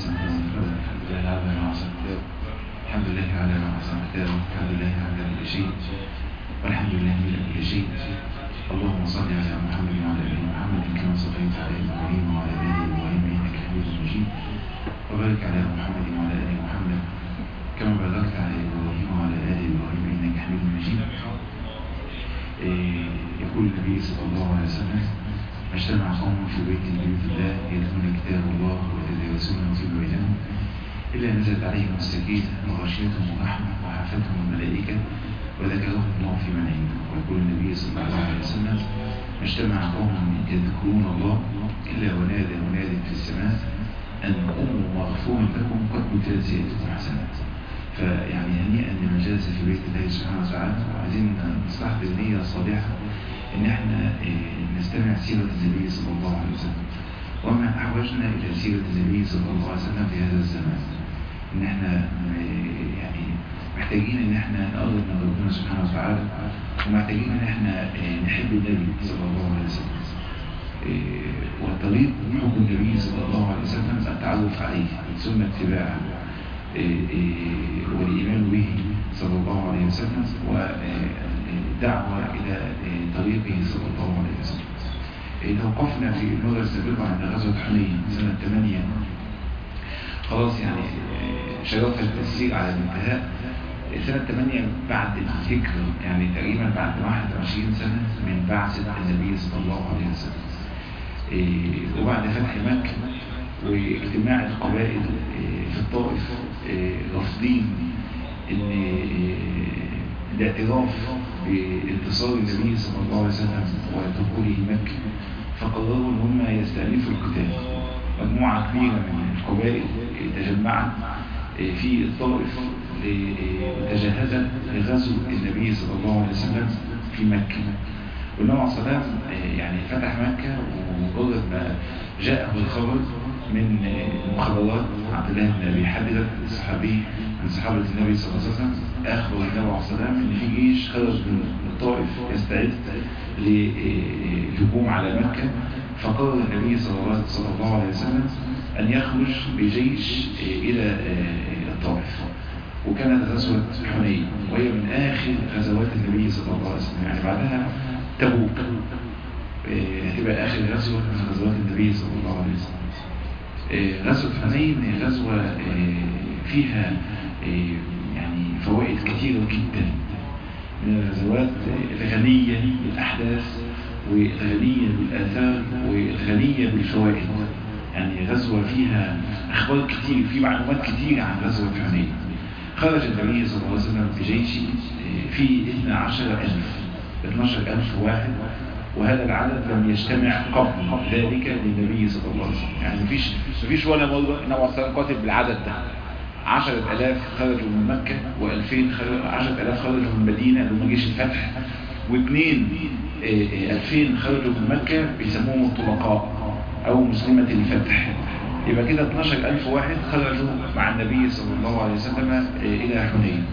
الحمد لله على ما أحسن كتاب الحمد لله على ما أحسن كتاب الحمد لله على كل شيء والحمد لله من كل شيء اللهم صل على محمد وعلى آل محمد كما صليت على إبراهيم وعلى آل إبراهيم إنك حميد مجيد وبارك على محمد وعلى آل محمد كما باركت على إبراهيم وعلى آل إبراهيم إنك حميد مجيد إيه، يقول النبي صلى الله عليه وسلم ما اجتمع قوم في بيت من بيوت الله يتلون كتاب الله ويتدارسونه فيما بينهم إلا نزلت عليهم السكينة وغشيتهم الرحمة وحفتهم الملائكة وذكرهم الله في من عنده ويقول النبي صلى الله عليه وسلم ما اجتمع قوم يذكرون الله إلا ونادى مناد في السماء أن قوموا مغفور لكم قد بدلت سيئتكم حسنات فيعني هنيئا لمن جلس في بيت الله سبحانه وتعالى وعايزين نستحضر نية صالحة ان احنا إيه، نستمع سيرة النبي صلى الله عليه وسلم وما احوجنا الى سيرة النبي صلى الله عليه وسلم في هذا الزمان ان احنا إيه، يعني محتاجين ان احنا نقرب من ربنا سبحانه وتعالى ومحتاجين ان احنا إيه، نحب النبي صلى الله عليه وسلم إيه، وطريق حب النبي صلى الله عليه وسلم التعرف عليه ثم اتباعه إيه، إيه، والإيمان به صلى الله عليه وسلم والدعوة إلى إيه، طريقه صلى الله عليه وسلم إيه، توقفنا في المرة السابقة عند غزوة حنين سنة 8 خلاص يعني إيه، شرف التسير على الانتهاء إيه، سنة 8 بعد الهجرة يعني تقريبا بعد 21 سنة من بعثة النبي صلى الله عليه وسلم إيه، وبعد فتح مكة واجتماع القبائل إيه، في الطائف إيه، رافضين ان إيه، الاعتراف بانتصار النبي صلى الله عليه وسلم ودخوله مكة فقرروا ان هم يستأنفوا القتال مجموعة كبيرة من القبائل إيه، تجمعت إيه، في الطائف إيه، وتجهزت لغزو النبي صلى الله عليه وسلم في مكة والنبي عليه الصلاة والسلام آه، يعني فتح مكة ومجرد ما جاءه الخبر من آه، المخابرات عبد الله بن ابي حبيبه الصحابي من صحابه النبي صلى الله عليه وسلم اخبر النبي عليه الصلاه والسلام ان في جيش خرج من الطائف يستعد للهجوم على مكه فقرر النبي صلى الله صلى الله عليه وسلم ان يخرج بجيش آه، الى آه، الطائف وكانت غزوة حنين وهي من آخر غزوات النبي صلى الله عليه وسلم يعني بعدها تبوك إيه، هتبقى آخر غزوة من غزوات النبي صلى الله عليه وسلم إيه، غزوة حنين هي غزوة إيه، فيها إيه، يعني فوائد كثيرة جدا من الغزوات الغنية بالأحداث والغنية بالآثار والغنية بالفوائد يعني غزوة فيها أخبار كتير في معلومات كتير عن غزوة حنين خرج النبي صلى الله عليه وسلم بجيش في 12000 12000 واحد وهذا العدد لم يجتمع قبل ذلك للنبي صلى الله عليه وسلم يعني مفيش مفيش ولا مرة النبي صلى الله عليه وسلم قاتل بالعدد ده 10000 خرجوا من مكة و2000 10000 خرجوا من المدينة اللي هم جيش الفتح واثنين 2000 خرجوا من مكة بيسموهم الطلقاء أو مسلمة الفتح يبقى كده 12000 واحد خرجوا مع النبي صلى الله عليه وسلم آه، إلى حنين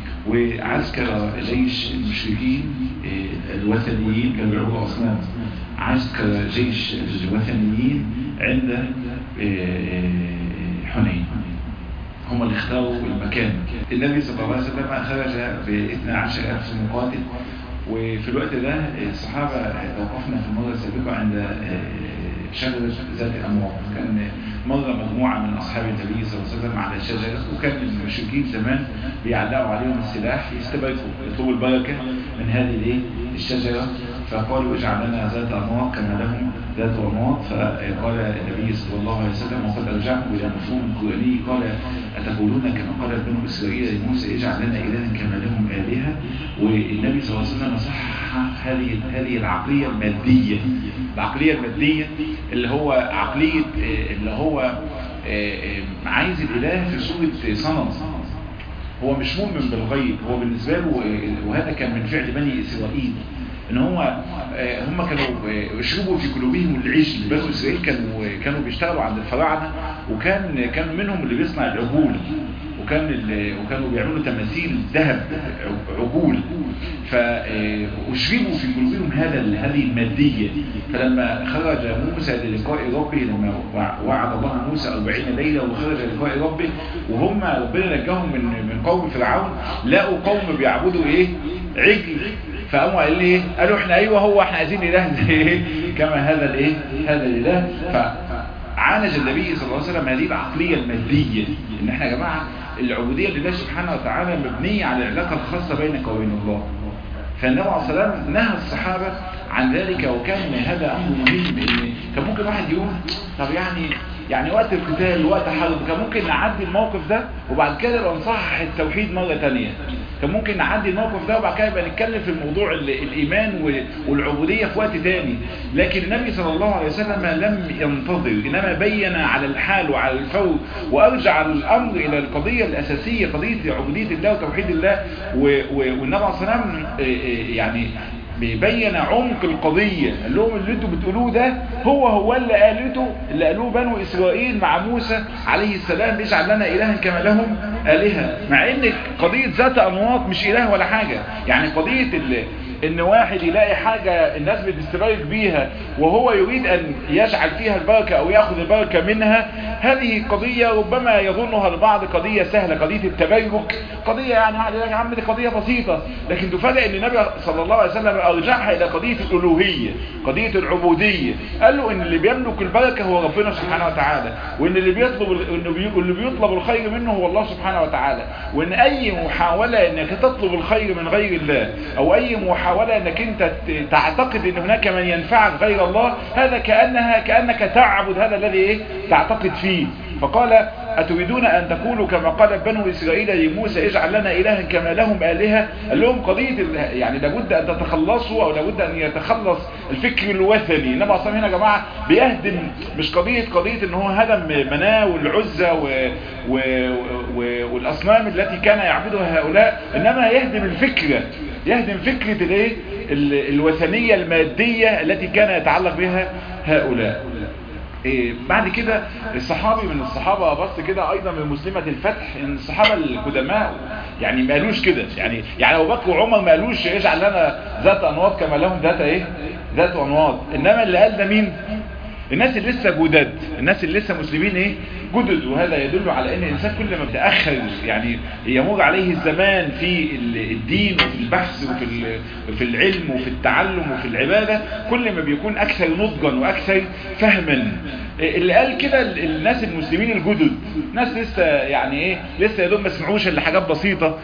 وعسكر جيش المشركين آه، الوثنيين كانوا بيعبدوا أصنام عسكر جيش الوثنيين عند آه، آه، حنين هم اللي اختاروا المكان النبي صلى الله عليه وسلم خرج ب 12000 مقاتل وفي الوقت ده الصحابة توقفنا في المرة السابقة عند آه، شجرة ذات الأموال كان مرة مجموعة من أصحاب النبي صلى الله عليه وسلم على شجرة وكان المشركين زمان بيعلقوا عليهم السلاح يستبركوا يطلبوا البركة من هذه الايه الشجرة فقالوا اجعل لنا ذات أنواط كما لهم ذات أنواط فقال النبي صلى الله عليه وسلم وقد أرجعكم إلى مفهوم القرآني قال أتقولون كما قال بنو إسرائيل لموسى اجعل لنا إلها كما لهم آلهة والنبي صلى الله عليه وسلم صح هذه هذه العقلية المادية العقلية المادية اللي هو عقلية آه، اللي هو آه، آه، عايز الإله في صورة صنم هو مش مؤمن بالغيب هو بالنسبة له آه، وهذا كان من فعل بني إسرائيل ان هو آه، هم كانوا آه، يشربوا في قلوبهم العجل بنو اسرائيل كانوا كانوا بيشتغلوا عند الفراعنه وكان كان منهم اللي بيصنع العجول وكان ال- وكانوا بيعملوا تماثيل ذهب عجول فأشربوا في قلوبهم هذا هذه المادية فلما خرج موسى للقاء ربه لما وعد الله موسى 40 ليلة وخرج للقاء ربه وهم ربنا نجاهم من من قوم فرعون لقوا قوم بيعبدوا ايه عجل فقاموا قال لي قالوا احنا ايوه هو احنا عايزين اله زي كما هذا الايه هذا الاله فعالج النبي صلى الله عليه وسلم هذه العقليه الماديه ان احنا يا جماعه العبوديه لله سبحانه وتعالى مبنيه على العلاقه الخاصه بينك وبين الله فالنبي عليه الصلاه والسلام نهى الصحابه عن ذلك وكان هذا امر مهم ان كان ممكن واحد يقول طب يعني يعني وقت القتال وقت حرب كان ممكن نعدي الموقف ده وبعد كده نبقى نصحح التوحيد مرة تانية كان ممكن نعدي الموقف ده وبعد كده يبقى نتكلم في الموضوع الإيمان والعبودية في وقت تاني لكن النبي صلى الله عليه وسلم لم ينتظر إنما بين على الحال وعلى الفور وأرجع الأمر إلى القضية الأساسية قضية عبودية الله وتوحيد الله والنبي عليه الصلاة والسلام يعني بيبين عمق القضية قال لهم اللي انتوا بتقولوه ده هو هو اللي قالته اللي قالوه بنو إسرائيل مع موسى عليه السلام اجعل لنا إلها كما لهم آلهة مع ان قضية ذات أنواط مش إله ولا حاجة يعني قضية اللي ان واحد يلاقي حاجة الناس بتستبارك بيها وهو يريد ان يجعل فيها البركة او ياخذ البركة منها هذه قضية ربما يظنها البعض قضية سهلة قضية التبرك قضية يعني واحد يقول يا عم دي قضية بسيطة لكن تفاجئ ان النبي صلى الله عليه وسلم ارجعها الى قضية الالوهية قضية العبودية قال له ان اللي بيملك البركة هو ربنا سبحانه وتعالى وان اللي بيطلب اللي بيطلب الخير منه هو الله سبحانه وتعالى وان اي محاولة انك تطلب الخير من غير الله او اي محاولة محاولة انك انت تعتقد ان هناك من ينفعك غير الله هذا كأنها كأنك تعبد هذا الذي ايه تعتقد فيه فقال أتريدون أن تقولوا كما قال بنو إسرائيل لموسى اجعل لنا إلها كما لهم آلهة قال لهم قضية يعني لابد أن تتخلصوا أو لابد أن يتخلص الفكر الوثني إنما أصلا هنا يا جماعة بيهدم مش قضية قضية إن هو هدم مناه والعزة و... و... و... والأصنام التي كان يعبدها هؤلاء إنما يهدم الفكرة يهدم فكرة الايه الوثنية المادية التي كان يتعلق بها هؤلاء إيه بعد كده الصحابي من الصحابة بص كده ايضا من مسلمة الفتح ان الصحابة القدماء يعني ما قالوش كده يعني يعني ابو بكر وعمر ما قالوش اجعل لنا ذات انواط كما لهم ذات ايه ذات انواط انما اللي قال ده مين الناس اللي لسه جداد الناس اللي لسه مسلمين ايه جدد وهذا يدل على ان الانسان كل ما بتاخر يعني يمر عليه الزمان في الدين وفي البحث وفي في العلم وفي التعلم وفي العباده كل ما بيكون اكثر نضجا واكثر فهما اللي قال كده الناس المسلمين الجدد ناس لسه يعني ايه لسه يا دوب ما سمعوش الا حاجات بسيطه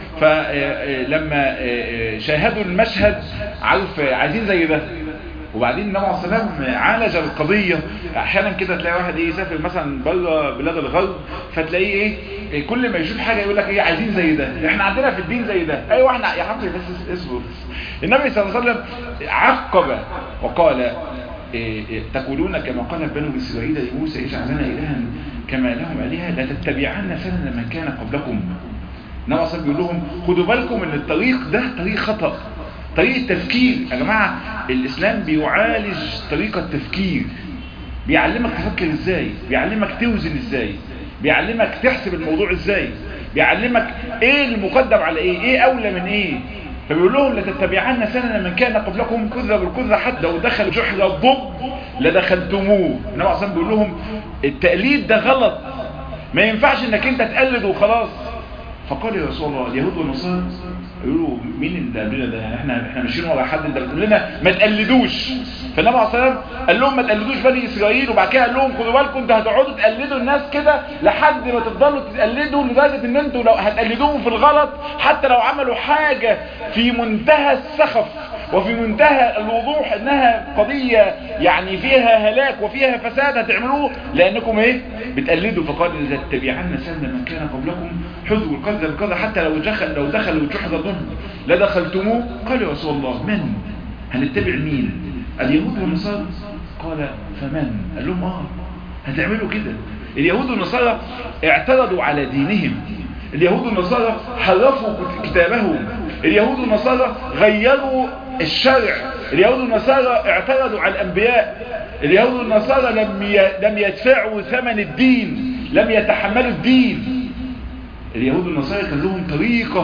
فلما شاهدوا المشهد عارف عايزين زي ده وبعدين النبي عليه الصلاه والسلام عالج القضيه احيانا كده تلاقي واحد ايه يسافر مثلا بره بلاد الغرب فتلاقيه ايه كل ما يشوف حاجه يقول لك ايه عايزين زي ده احنا عندنا في الدين زي ده ايوه احنا يا حبيبي بس اصبر النبي صلى الله عليه وسلم عقب وقال إيه إيه تقولون كما قال بنو اسرائيل لموسى اجعل لنا الها كما لهم الهه لا تتبعن سنن من كان قبلكم النبي صلى الله عليه وسلم بيقول لهم خدوا بالكم ان الطريق ده طريق خطأ طريقة تفكير يا جماعة الإسلام بيعالج طريقة تفكير بيعلمك تفكر إزاي بيعلمك توزن إزاي بيعلمك تحسب الموضوع إزاي بيعلمك إيه المقدم على إيه إيه أولى من إيه فبيقول لهم لتتبعن سنن من كان قبلكم كذا بالكذا حتى لو دخل جحر الضب لدخلتموه النبي عليه بيقول لهم التقليد ده غلط ما ينفعش انك انت تقلد وخلاص فقال يا رسول الله اليهود والنصارى يقولوا مين اللي قبلنا ده يعني احنا احنا ماشيين ورا حد انت بتقول لنا ما تقلدوش فالنبي عليه الصلاه والسلام قال لهم ما تقلدوش بني اسرائيل وبعد كده قال لهم خدوا بالكم انتوا هتقعدوا تقلدوا الناس كده لحد ما تفضلوا تقلدوا لدرجه ان انتوا لو هتقلدوهم في الغلط حتى لو عملوا حاجه في منتهى السخف وفي منتهى الوضوح انها قضية يعني فيها هلاك وفيها فساد هتعملوه لانكم ايه بتقلدوا فقال اذا اتبعنا سنة من كان قبلكم حذوا القذى بكذا حتى لو دخل لو دخلوا جحر ضب لدخلتموه قال يا رسول الله من هنتبع مين اليهود والنصارى قال فمن قال لهم اه هتعملوا كده اليهود والنصارى اعترضوا على دينهم اليهود والنصارى حرفوا كتابهم اليهود والنصارى غيروا الشرع اليهود والنصارى اعترضوا على الانبياء اليهود والنصارى لم لم يدفعوا ثمن الدين لم يتحملوا الدين اليهود والنصارى كان لهم طريقة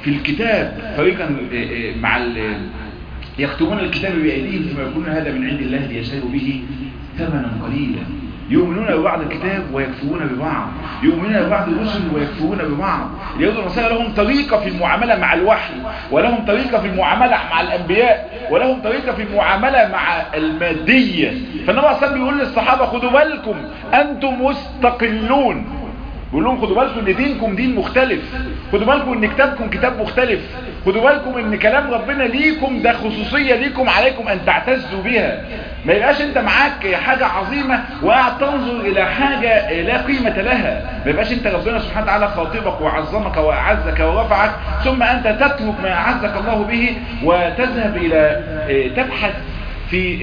في الكتاب فريقا مع يكتبون الكتاب بأيديهم ثم يقولون هذا من عند الله ليشتروا به ثمنا قليلا يؤمنون ببعض الكتاب ويكفرون ببعض يؤمنون ببعض الرسل ويكفرون ببعض اليهود والنصارى لهم طريقة في المعاملة مع الوحي ولهم طريقة في المعاملة مع الأنبياء ولهم طريقة في المعاملة مع المادية فالنبي صلى الله عليه وسلم بيقول للصحابة خدوا بالكم أنتم مستقلون بيقول لهم خدوا بالكم ان دينكم دين مختلف خدوا بالكم ان كتابكم كتاب مختلف خدوا بالكم ان كلام ربنا ليكم ده خصوصية ليكم عليكم ان تعتزوا بها ما يبقاش انت معاك حاجة عظيمة وقاعد تنظر الى حاجة لا قيمة لها ما يبقاش انت ربنا سبحانه وتعالى خاطبك وعظمك واعزك ورفعك ثم انت تترك ما اعزك الله به وتذهب الى تبحث في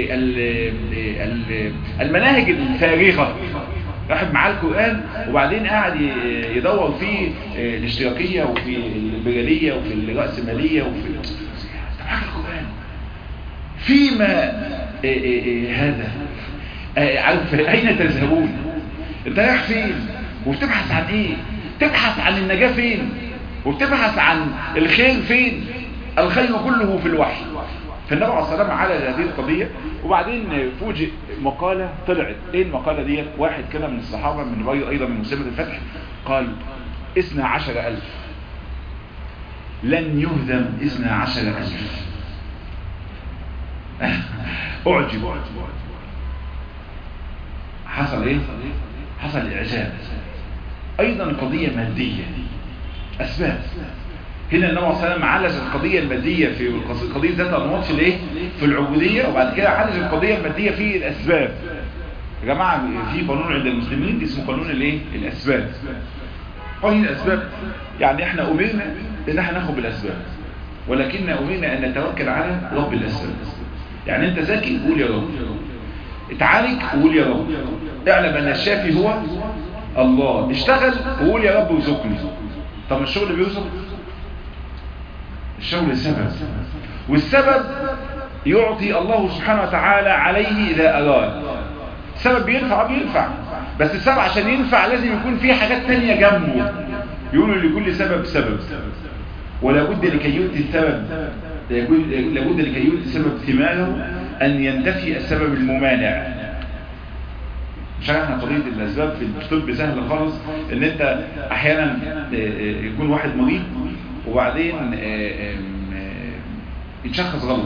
المناهج الفارغة راحب معاه القرآن وبعدين قاعد يدور في الاشتراكية وفي الليبرالية وفي الرأسمالية وفي معاك القرآن فيما هذا عارف اين تذهبون انت رايح فين وبتبحث عن ايه تبحث عن النجاة فين وبتبحث عن الخير فين الخير كله في الوحي فالنبي عليه الصلاة والسلام على هذه القضية وبعدين فوجئ مقالة طلعت ايه المقالة دي واحد كده من الصحابة من رأي ايضا من مسلمة الفتح قال اثنى عشر الف لن يهدم اثنى عشر الف اعجب حصل ايه حصل اعجاب ايضا قضية مادية اسباب هنا النبي صلى الله عليه وسلم عالج القضية المادية في قضية ذات الأنواط في الايه في العبودية وبعد كده عالج القضية المادية في الأسباب يا جماعة في قانون عند المسلمين اسمه قانون الايه الأسباب قانون الأسباب يعني احنا أمرنا ان احنا ناخد بالأسباب ولكن أمرنا ان نتوكل على رب الأسباب يعني انت ذكي قول يا رب اتعالج وقول يا رب اعلم ان الشافي هو الله اشتغل وقول يا رب وزقني طب الشغل بيوزق الشغل سبب والسبب يعطي الله سبحانه وتعالى عليه إذا أراد السبب بينفع بينفع بس السبب عشان ينفع لازم يكون فيه حاجات تانية جنبه يقولوا لكل سبب سبب ولا بد لكي يؤتي السبب لابد لكي يؤتي السبب ثماره أن ينتفي السبب الممانع شرحنا قضية الأسباب في الطب سهل خالص ان انت احيانا يكون واحد مريض وبعدين يتشخص غلط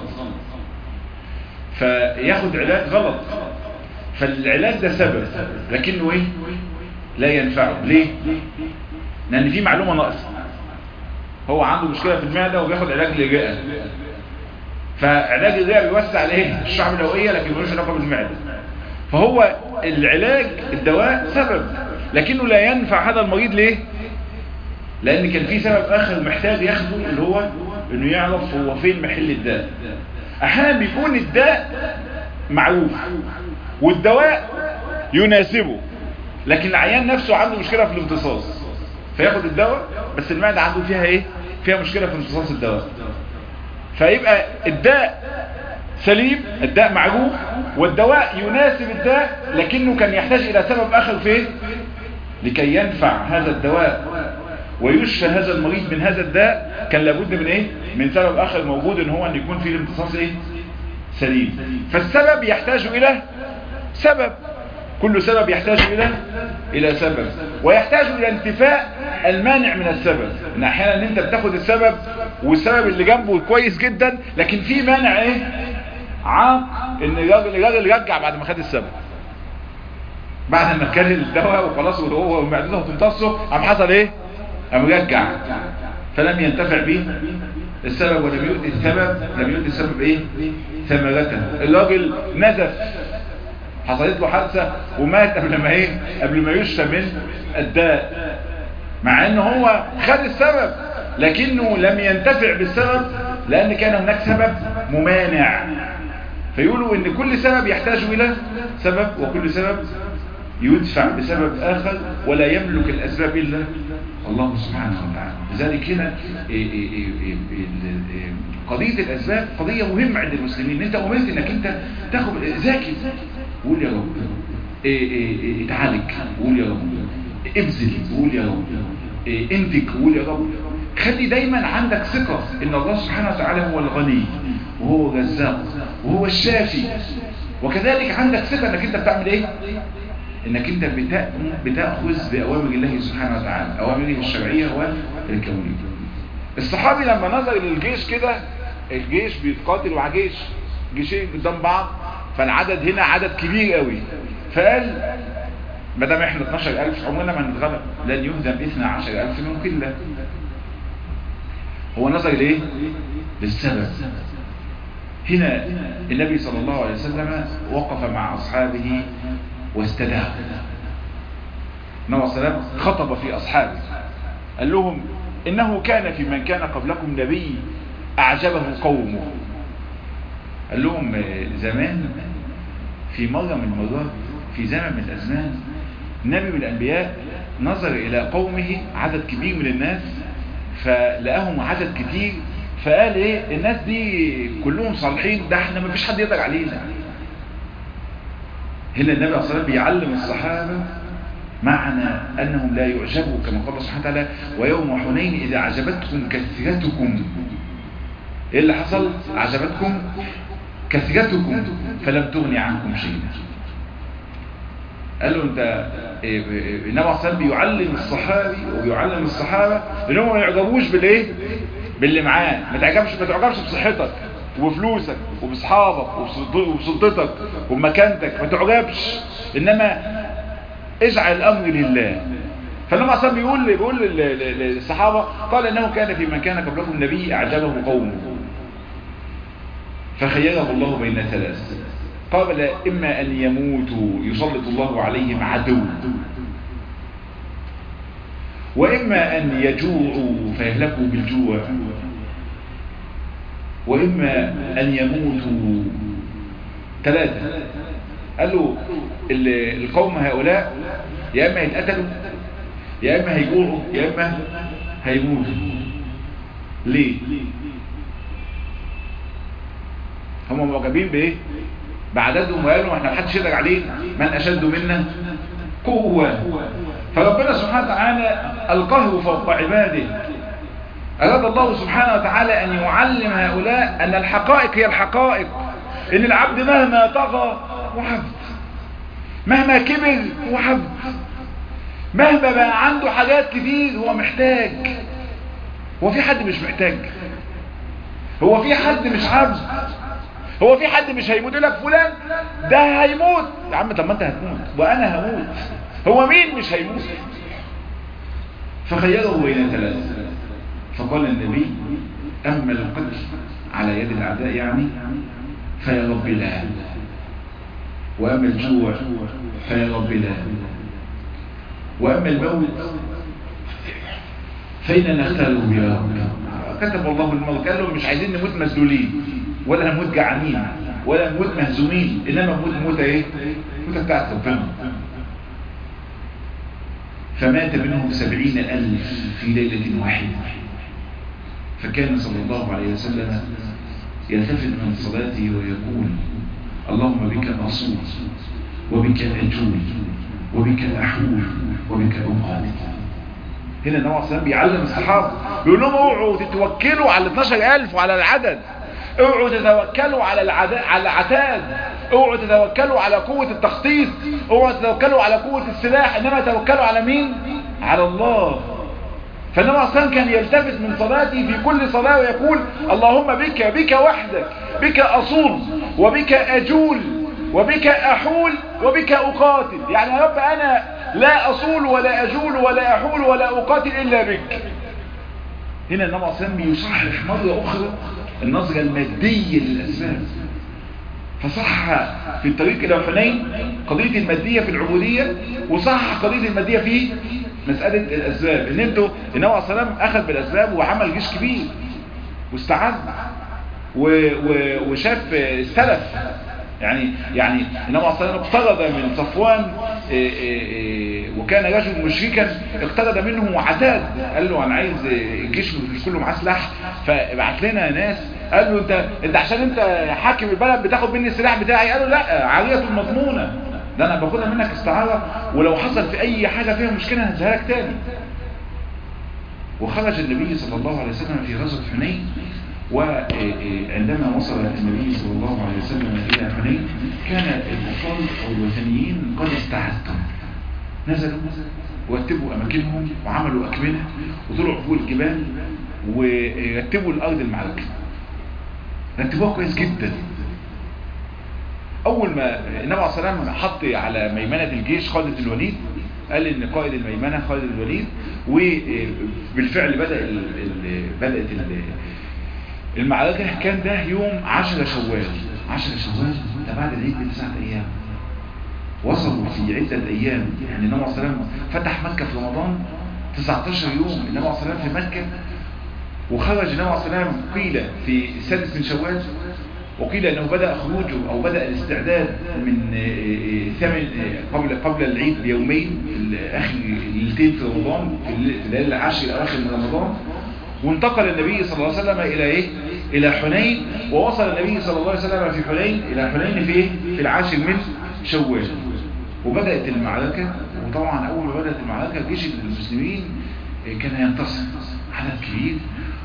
فياخد علاج غلط فالعلاج ده سبب لكنه ايه لا ينفعه ليه لان في معلومة ناقصة هو عنده مشكلة في المعدة وبياخد علاج للرئة فعلاج الرئة بيوسع الايه الشعب الهوائية لكن ملوش علاقة بالمعدة فهو العلاج الدواء سبب لكنه لا ينفع هذا المريض ليه لان كان في سبب اخر محتاج ياخده اللي هو انه يعرف هو فين محل الداء احيانا بيكون الداء معروف والدواء يناسبه لكن العيان نفسه عنده مشكلة في الامتصاص فياخد الدواء بس المعدة عنده فيها ايه فيها مشكلة في امتصاص الدواء فيبقى الداء سليم الداء معروف والدواء يناسب الداء لكنه كان يحتاج الى سبب اخر فيه لكي ينفع هذا الدواء ويشفى هذا المريض من هذا الداء كان لابد من ايه من سبب اخر موجود ان هو ان يكون فيه الامتصاص ايه سليم فالسبب يحتاج الى سبب كل سبب يحتاج الى الى سبب ويحتاج الى انتفاء المانع من السبب ان احيانا انت بتاخد السبب والسبب اللي جنبه كويس جدا لكن في مانع ايه عاق ان الراجل الراجل رجع بعد ما خد السبب بعد ما كان الدواء وخلاص وهو ومعدته تمتصه قام حصل ايه قام رجع فلم ينتفع به السبب ولم يؤتي السبب لم يؤتي السبب ايه ثمرته الراجل نزف حصلت له حادثه ومات قبل ما ايه قبل ما يشفى من الداء مع ان هو خد السبب لكنه لم ينتفع بالسبب لان كان هناك سبب ممانع فيقولوا ان كل سبب يحتاج الى سبب وكل سبب يدفع بسبب آخر ولا يملك الأسباب إلا الله سبحانه وتعالى لذلك هنا قضية الأسباب قضية مهمة عند المسلمين انت أمرت انك انت تاخد ذاكي قول يا رب اتعالج قول يا رب ابذل قول يا رب انتك قول يا رب خلي دايما عندك ثقة ان الله سبحانه وتعالى هو الغني وهو الرزاق وهو الشافي وكذلك عندك ثقة انك انت بتعمل ايه انك انت بتأخذ بأوامر الله سبحانه وتعالى أوامره الشرعية والكونية الصحابي لما نظر للجيش كده الجيش بيتقاتل مع جيش جيشين قدام بعض فالعدد هنا عدد كبير قوي فقال ما دام احنا 12000 عمرنا ما هنتغلب لن يهزم 12000 من قله هو نظر ليه للسبب هنا النبي صلى الله عليه وسلم وقف مع أصحابه واستدعى النبي صلى الله عليه وسلم خطب في أصحابه قال لهم إنه كان في من كان قبلكم نبي أعجبه قومه قال لهم زمان في مرة من المرات في زمن من الأزمان نبي من الأنبياء نظر إلى قومه عدد كبير من الناس فلقاهم عدد كتير فقال ايه الناس دي كلهم صالحين ده احنا ما فيش حد يقدر علينا هنا النبي صلى الله عليه وسلم بيعلم الصحابة معنى أنهم لا يعجبوا كما قال الله سبحانه وتعالى ويوم حنين إذا عجبتكم كثرتكم إيه اللي حصل عجبتكم كثرتكم فلم تغني عنكم شيئا قال له انت النبي عليه الصلاه بيعلم الصحابي وبيعلم الصحابه انهم ما يعجبوش بالايه باللي معاه ما تعجبش ما تعجبش بصحتك وبفلوسك وباصحابك وبسلطتك وبمكانتك ما تعجبش انما اجعل الامر لله فالنبي عليه الصلاه بيقول بيقول للصحابه قال انه كان في من كان قبلكم نبي اعجبه قومه فخيره الله بين ثلاث قبل إما أن يموتوا يسلط الله عليهم عدو وإما أن يجوعوا فيهلكوا بالجوع وإما أن يموتوا ثلاثة قالوا القوم هؤلاء يا إما يتقتلوا يا إما هيجوعوا يا إما هيموتوا ليه هم معجبين بايه بعددهم وقالوا احنا محدش يقدر علينا من اشد منا قوة فربنا سبحانه وتعالى القهر فوق عباده أراد الله سبحانه وتعالى أن يعلم هؤلاء أن الحقائق هي الحقائق إن العبد مهما طغى هو عبد مهما كبر هو عبد مهما بقى عنده حاجات كتير هو محتاج هو في حد مش محتاج هو في حد مش عبد هو في حد مش هيموت لك فلان ده هيموت يا عم طب ما انت هتموت وانا هموت هو مين مش هيموت فخيره بين ثلاث فقال النبي اما القتل على يد الاعداء يعني فيا رب لا واما الجوع فيا رب لا واما الموت فإن نختاره يا رب كتب الله الموت قال لهم مش عايزين نموت مسلولين ولا نموت جعانين ولا نموت مهزومين انما نموت موتة ايه موتة بتاعت ربنا فمات منهم سبعين ألف في ليلة واحدة فكان صلى الله عليه وسلم يلتفت من صلاته ويقول اللهم بك أصول وبك أجول وبك أحول وبك أقاتل هنا النبي عليه السلام بيعلم الصحابة بيقول لهم اوعوا تتوكلوا على 12000 وعلى العدد اوعوا تتوكلوا على العدد على العتاد اوعوا تتوكلوا على قوة التخطيط اوعوا تتوكلوا على قوة السلاح انما توكلوا على مين على الله فالنبي عليه كان يلتفت من صلاته في كل صلاة ويقول اللهم بك بك وحدك بك أصول وبك أجول وبك أحول وبك أقاتل يعني يا رب أنا لا أصول ولا أجول ولا أحول ولا أقاتل إلا بك هنا النبي عليه بيصحح مرة أخرى النظرة المادية للأسباب فصح في الطريق إلى حنين قضية المادية في العبودية وصح قضية المادية في مسألة الأسباب إن انتوا النبي عليه السلام أخذ بالأسباب وعمل جيش كبير واستعد و... و... وشاف السلف يعني يعني النبي عليه السلام اقترض من صفوان إيه إيه وكان رجل مشركا اقترض منه عتاد قال له انا عايز الجيش مش كله معاه سلاح فابعت لنا ناس قال له انت انت عشان انت حاكم البلد بتاخد مني السلاح بتاعي قال له لا عاريه مضمونه ده انا باخدها منك استعاره ولو حصل في اي حاجه فيها مشكله هنزلها لك تاني وخرج النبي صلى الله عليه وسلم في غزوة حنين وعندما وصل النبي صلى الله عليه وسلم إلى حنين كان الكفار أو الوثنيين قد استعدوا نزلوا ورتبوا أماكنهم وعملوا أكمنة وطلعوا فوق الجبال ورتبوا الأرض المعركة رتبوها كويس جدا أول ما النبي عليه الصلاة والسلام حط على ميمنة الجيش خالد الوليد قال ان قائد الميمنة خالد الوليد وبالفعل بدأ ال ال بدأت ال المعركة كان ده يوم 10 شوال 10 شوال ده بعد العيد بتسعة ايام وصلوا في عدة ايام يعني النبي عليه الصلاة والسلام فتح مكة في رمضان 19 يوم النبي عليه الصلاة والسلام في مكة وخرج النبي عليه الصلاة والسلام قيل في السادس من شوال وقيل انه بدأ خروجه او بدأ الاستعداد من ثمن قبل قبل العيد بيومين اخر ليلتين في رمضان في الليالي العشر الاواخر من رمضان وانتقل النبي صلى الله عليه وسلم الى ايه الى حنين ووصل النبي صلى الله عليه وسلم في حنين الى حنين في ايه في العاشر من شوال وبدأت المعركة وطبعا اول ما بدأت المعركة جيش المسلمين كان ينتصر عدد كبير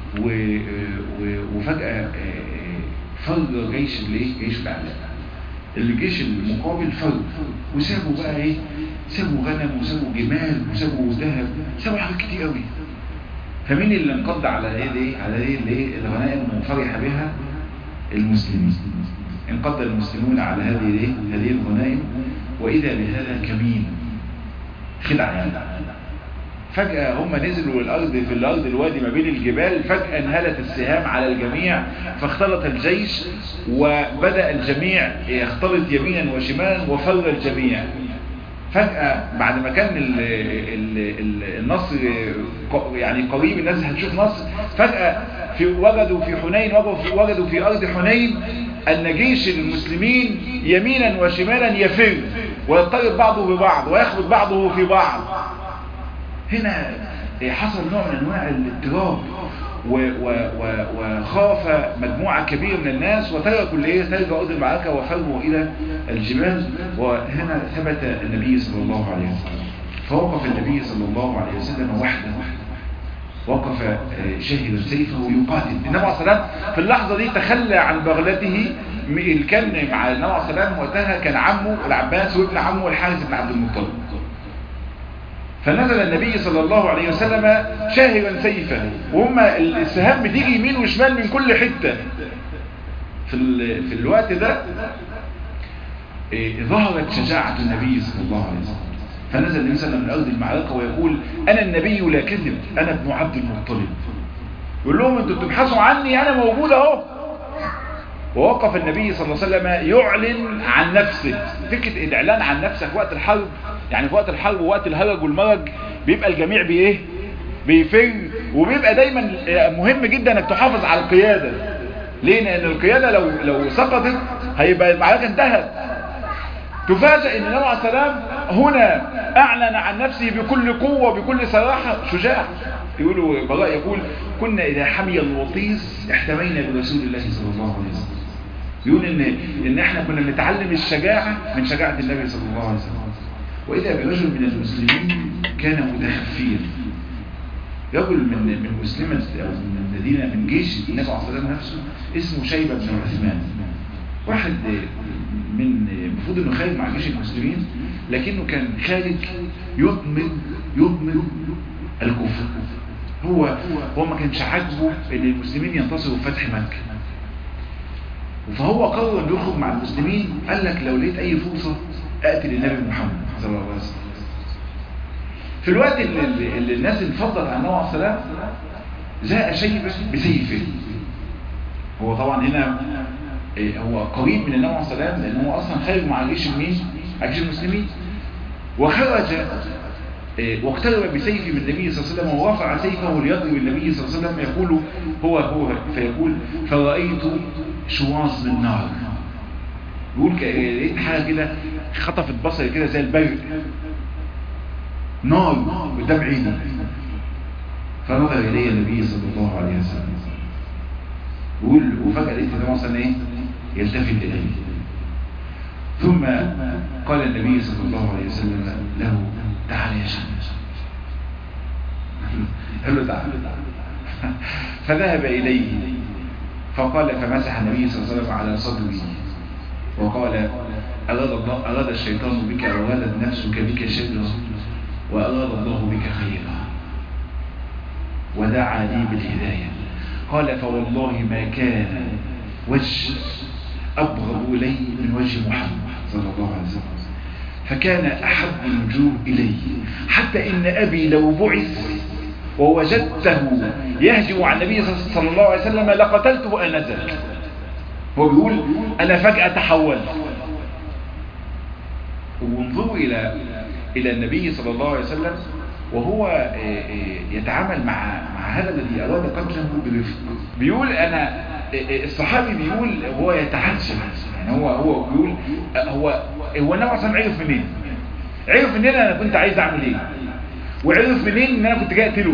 وفجأة فر جيش الايه جيش الاعداء الجيش المقابل فر وسابوا بقى ايه سابوا غنم وسابوا جمال وسابوا ذهب سابوا حاجات كتير قوي فمين اللي انقض على ايه دي على ايه الايه الغنائم وفرح بها المسلمين انقض المسلمون على هذه الايه هذه الغنائم واذا بهذا كمين خدعه يعني فجأة هم نزلوا الأرض في الأرض الوادي ما بين الجبال فجأة انهلت السهام على الجميع فاختلط الجيش وبدأ الجميع يختلط يمينا وشمالا وفر الجميع فجأة بعد ما كان ال ال ال النصر يعني قريب الناس هتشوف نصر فجأة في وجدوا في حنين وجدوا في أرض حنين أن جيش المسلمين يمينا وشمالا يفر ويضطرب بعضه ببعض ويخبط بعضه في بعض هنا حصل نوع من انواع الاضطراب وخاف مجموعة كبيرة من الناس وتركوا الايه تركوا ارض المعركة وفروا الى الجبال وهنا ثبت النبي صلى الله عليه وسلم فوقف النبي صلى الله عليه وسلم وحده وقف شاهدا سيفه يقاتل النبي عليه الصلاه في اللحظة دي تخلى عن بغلته اللي كان مع النبي عليه الصلاه وقتها كان عمه العباس وابن عمه الحارث بن عبد المطلب فنزل النبي صلى الله عليه وسلم شاهرا سيفه وهم السهام بتيجي يمين وشمال من كل حتة في, في الوقت ده ظهرت شجاعة النبي صلى الله عليه وسلم فنزل النبي صلى الله عليه وسلم من أرض المعركة ويقول أنا النبي لا كذب أنا ابن عبد المطلب يقول لهم انتوا بتبحثوا عني أنا موجود اهو ووقف النبي صلى الله عليه وسلم يعلن عن نفسه فكرة الإعلان عن نفسك وقت الحرب يعني في وقت الحرب ووقت الهرج والمرج بيبقى الجميع بايه بيفر وبيبقى دايما مهم جدا انك تحافظ على القيادة ليه لان القيادة لو لو سقطت هيبقى المعركة انتهت تفاجئ ان النبي عليه السلام هنا اعلن عن نفسه بكل قوة بكل صراحة شجاع يقولوا براء يقول كنا اذا حمي الوطيس احتمينا برسول الله صلى الله عليه وسلم يقول ان ان احنا كنا بنتعلم الشجاعة من شجاعة النبي صلى الله عليه وسلم وإذا برجل من المسلمين كان متخفيا رجل من من مسلمة أو من مدينة من جيش النبي عليه الصلاة والسلام نفسه اسمه شيبة بن عثمان واحد من المفروض انه خارج مع جيش المسلمين لكنه كان خارج يضمن يضمن الكفر هو هو ما كانش عاجبه ان المسلمين ينتصروا في فتح مكة فهو قرر انه يخرج مع المسلمين قال لك لو لقيت اي فرصة اقتل النبي محمد صلى الله عليه وسلم في الوقت اللي, اللي الناس انفضت عن النبي عليه السلام جاء شيبة بسيفه هو طبعا هنا هو قريب من النبي عليه السلام لان هو اصلا خارج مع جيش مين جيش المسلمين وخرج واقترب بسيفه من النبي صلى الله عليه وسلم ورفع سيفه ليضرب النبي صلى الله عليه وسلم يقول هو هو فيقول فرأيت شواظ من نار يقول لقيت حاجة كده خطفت بصري كده زي البرق نار قدام عيني فنظر إلي النبي صلى الله عليه وسلم يقول وفجأة لقيت النبي صلى ايه يلتفت إليه ثم قال النبي صلى الله عليه وسلم له تعال يا شام قال له تعب فذهب إليه فقال فمسح النبي صلى الله عليه وسلم على صدره وقال أراد, الله أراد الشيطان بك وأرادت نفسك بك شرا وأراد الله بك خيرا ودعا لي بالهداية قال فوالله ما كان وجه أبغض إلي من وجه محمد صلى الله عليه وسلم فكان أحب الوجوه إلي حتى إن أبي لو بعث ووجدته يهجم على النبي صلى الله عليه وسلم لقتلته آنذاك هو بيقول أنا فجأة تحولت وانظروا إلى إلى النبي صلى الله عليه وسلم وهو يتعامل مع مع هذا الذي أراد قتله برفق بيقول أنا الصحابي بيقول هو يتعجب يعني هو هو بيقول هو هو النبي صلى الله عرف منين عرف منين انا كنت عايز اعمل ايه وعرف منين ان انا كنت جاي اقتله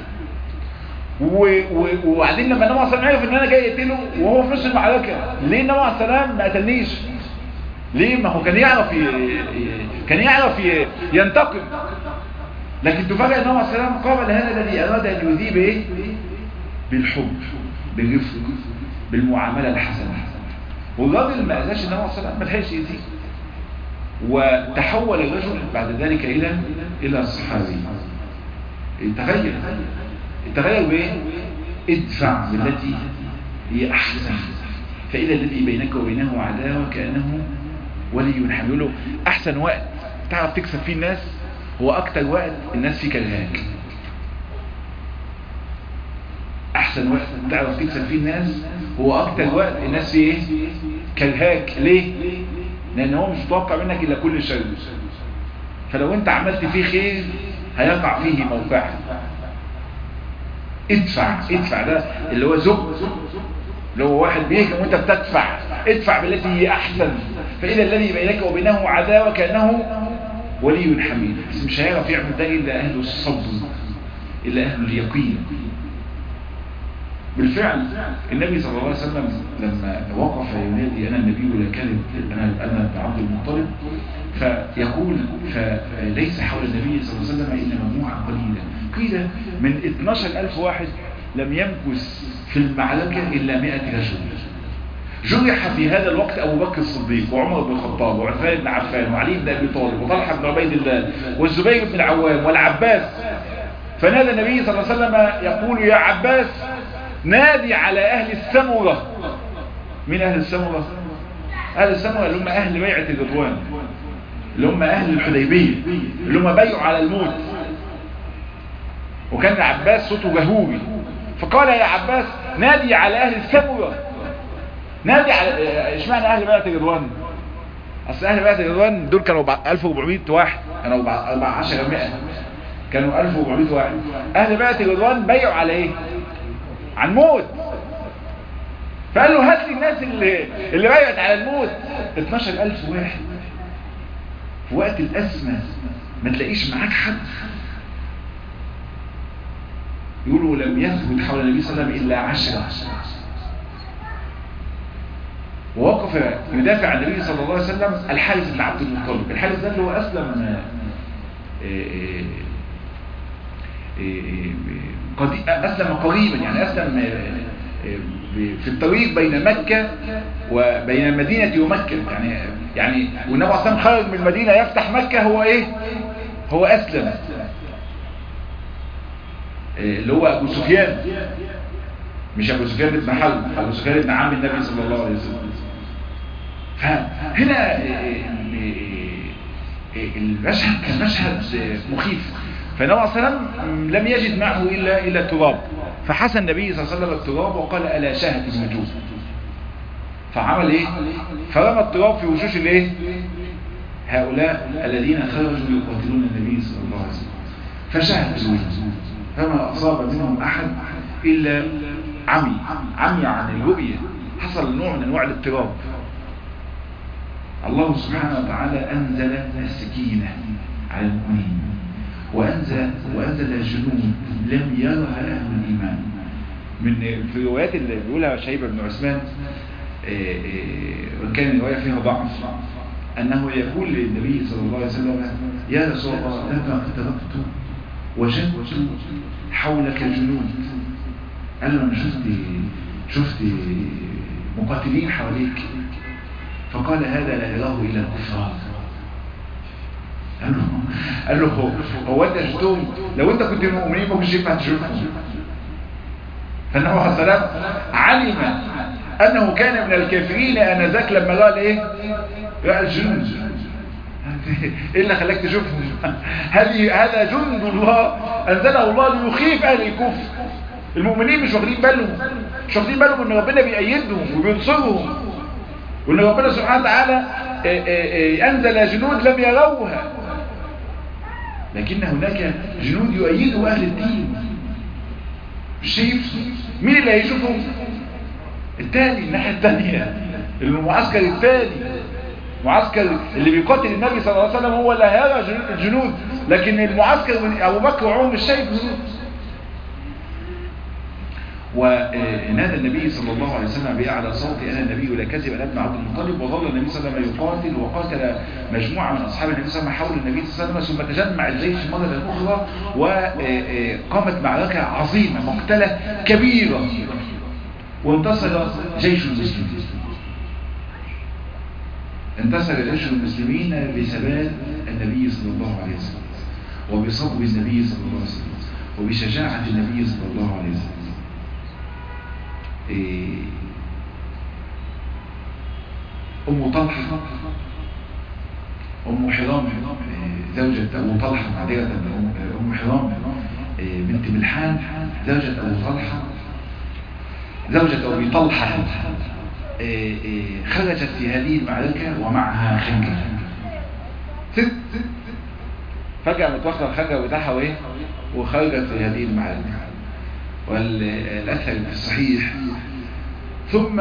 وبعدين لما النبي صلى الله عرف ان انا جاي اقتله وهو في نص المعركه ليه النبي عليه السلام ما قتلنيش ليه ما هو كان يعرف ي... كان يعرف ي... ينتقم لكن تفاجئ النبي عليه السلام قابل هذا الذي اراد ان يذيب ايه بالحب بالرفق بالمعامله الحسنه والراجل ما اذاش النبي عليه السلام ما لحقش يأذيه وتحول الرجل بعد ذلك الى الى الصحابي تغير التغير بايه ادفع بالتي هي احسن فاذا الذي بينك وبينه عداوه كانه ولي حميل له احسن وقت تعرف تكسب فيه الناس هو اكتر وقت الناس فيه كرهاك احسن وقت تعرف تكسب فيه الناس هو اكتر وقت الناس فيه ايه كرهاك ليه لان هو مش متوقع منك الا كل شر فلو انت عملت فيه خير هيقع فيه موقعك ادفع ادفع ده اللي هو زق اللي هو واحد بيهجم وانت بتدفع ادفع بالتي هي احسن فاذا الذي بينك وبينه عداوه كانه ولي حميد بس مش هيعرف يعمل ده الا اهل الصبر الا اهل اليقين بالفعل النبي صلى الله عليه وسلم لما وقف ينادي انا النبي لا كذب انا انا عبد المطلب فيقول فليس حول النبي صلى الله عليه وسلم الا مجموعه قليله قيل من 12000 واحد لم يمكث في المعركه الا 100 رجل جرح في هذا الوقت ابو بكر الصديق وعمر بن الخطاب وعثمان بن عفان وعلي بن ابي طالب وطلحه بن عبيد الله والزبير بن العوام والعباس فنادى النبي صلى الله عليه وسلم يقول يا عباس نادي على أهل السمرة من أهل السمرة أهل السمرة اللي هم أهل بيعة الرضوان اللي هم أهل الحديبية اللي هم بيعوا على الموت وكان العباس صوته جهوري فقال يا عباس نادي على أهل السمرة نادي على اشمعنى أهل بيعة الرضوان أصل أهل بيعة الرضوان دول كانوا 1400 واحد كانوا 14 100 كانوا 1400 واحد أهل بيعة الرضوان بيعوا على إيه عن موت فقال له هات لي الناس اللي اللي بايعت على الموت 12000 واحد في وقت الأزمة ما تلاقيش معاك حد يقولوا لم يثبت حول النبي صلى الله عليه وسلم إلا عشرة ووقف يدافع عن النبي صلى الله عليه وسلم الحارث بن عبد المطلب الحارث ده اللي هو أسلم أسلم قريبا يعني أسلم في الطريق بين مكة وبين المدينة ومكة يعني يعني والنبي صلى الله عليه وسلم خرج من المدينة يفتح مكة هو ايه هو أسلم اللي هو أبو سفيان مش أبو سفيان بن حرب أبو سفيان بن عم النبي صلى الله عليه وسلم فهنا المشهد كان مشهد مخيف فالنبي صلى الله عليه وسلم لم يجد معه إلا إلا التراب فحسن النبي صلى الله عليه وسلم التراب وقال ألا شاهد الوجوه فعمل ايه فرمى التراب في وشوش الايه هؤلاء الذين خرجوا يقاتلون النبي صلى الله عليه وسلم فشاهد الوجوه فما أصاب منهم أحد إلا عمي عمي عن الرؤية حصل نوع من انواع الاضطراب الله سبحانه وتعالى أنزل السكينة على المؤمنين وأنزل, وأنزل جنود لم يرها أهل الإيمان من في الروايات اللي بيقولها شيبة بن عثمان وكان الرواية فيها ضعف أنه يقول للنبي صلى الله عليه وسلم يا رسول الله لما اقتربت وجدت حولك جنود قال له انا شفت شفت مقاتلين حواليك فقال هذا لا يراه الا الكفار قال له قال له هو, هو انت شفتهم لو انت كنت مؤمنين ما كنتش ينفع تشوفهم فالنبي عليه السلام علم انه كان من الكافرين انذاك لما قال ايه راى الجنود ايه اللي خلاك تشوفهم هذه هذا جند الله انزله الله ليخيف اهل الكفر المؤمنين مش واخدين بالهم مش واخدين بالهم ان ربنا بيأيدهم وبينصرهم وان ربنا سبحانه وتعالى انزل جنود لم يروها لكن هناك جنود يؤيدوا اهل الدين مش شايف مين اللي هيشوفهم الثاني الناحيه الثانيه المعسكر الثاني معسكر اللي بيقاتل النبي صلى الله عليه وسلم هو اللي هيرى الجنود لكن المعسكر من ابو بكر وعمر مش شايف جنود ونادى النبي صلى الله عليه وسلم به على صوت انا النبي ولا كذب انا ابن عبد المطلب وظل النبي صلى الله عليه وسلم يقاتل وقاتل مجموعه من اصحاب النبي صلى الله عليه وسلم حول النبي صلى الله عليه وسلم ثم تجمع الجيش مره اخرى وقامت معركه عظيمه مقتله كبيره وانتصر جيش المسلمين انتصر جيش المسلمين بثبات النبي صلى الله عليه وسلم وبصبر النبي صلى الله عليه وسلم وبشجاعة النبي صلى الله عليه وسلم إيه أم طلحة أم حرام زوجة أبو طلحة معذرة أم حرام بنت ملحان زوجة أبو طلحة زوجة أبي طلحة خرجت في هذه المعركة ومعها خنجر ست فجأة متوخر الخنجر بتاعها وايه وخرجت في هذه المعركة والأثر في الصحيح ثم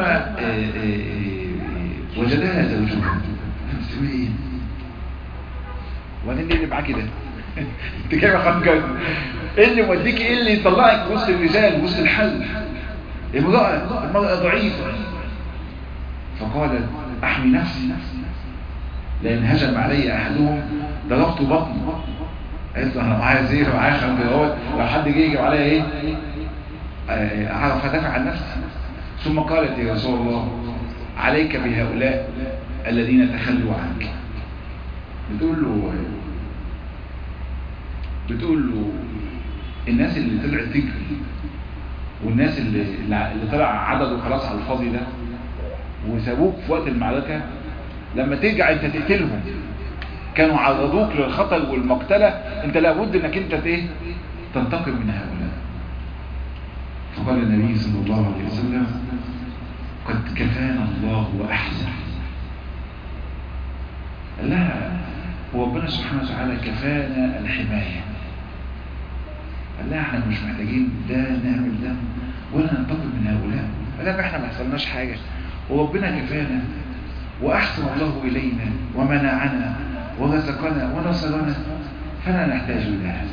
وجدها زوجها بتسوي ايه وبعدين ايه اللي معاكي ده انت جايبه خنجر ايه اللي موديكي ايه اللي يطلعك وسط الرجال وسط الحل المرأة المرأة ضعيفة فقال احمي نفسي لان هجم علي احدهم ضربت بطني قلت انا معايا زير معايا خنجرات لو حد جه يجي عليا ايه اعرف ادافع عن نفسي ثم قالت يا رسول الله عليك بهؤلاء الذين تخلوا عنك بتقول له بتقول له الناس اللي طلعت تجري والناس اللي اللي طلع عدده خلاص على الفاضي ده وسابوك في وقت المعركة لما ترجع انت تقتلهم كانوا عرضوك للخطر والمقتلة انت لابد انك انت ايه تنتقم من هؤلاء فقال النبي صلى الله عليه وسلم قد كفانا الله وأحسن لا هو ربنا سبحانه وتعالى كفانا الحماية قال لا احنا مش محتاجين ده نعمل ده ولا ننتقم من هؤلاء لا احنا ما حصلناش حاجة وربنا كفانا وأحسن الله إلينا ومنعنا ورزقنا ونصرنا فلا نحتاج إلى هذا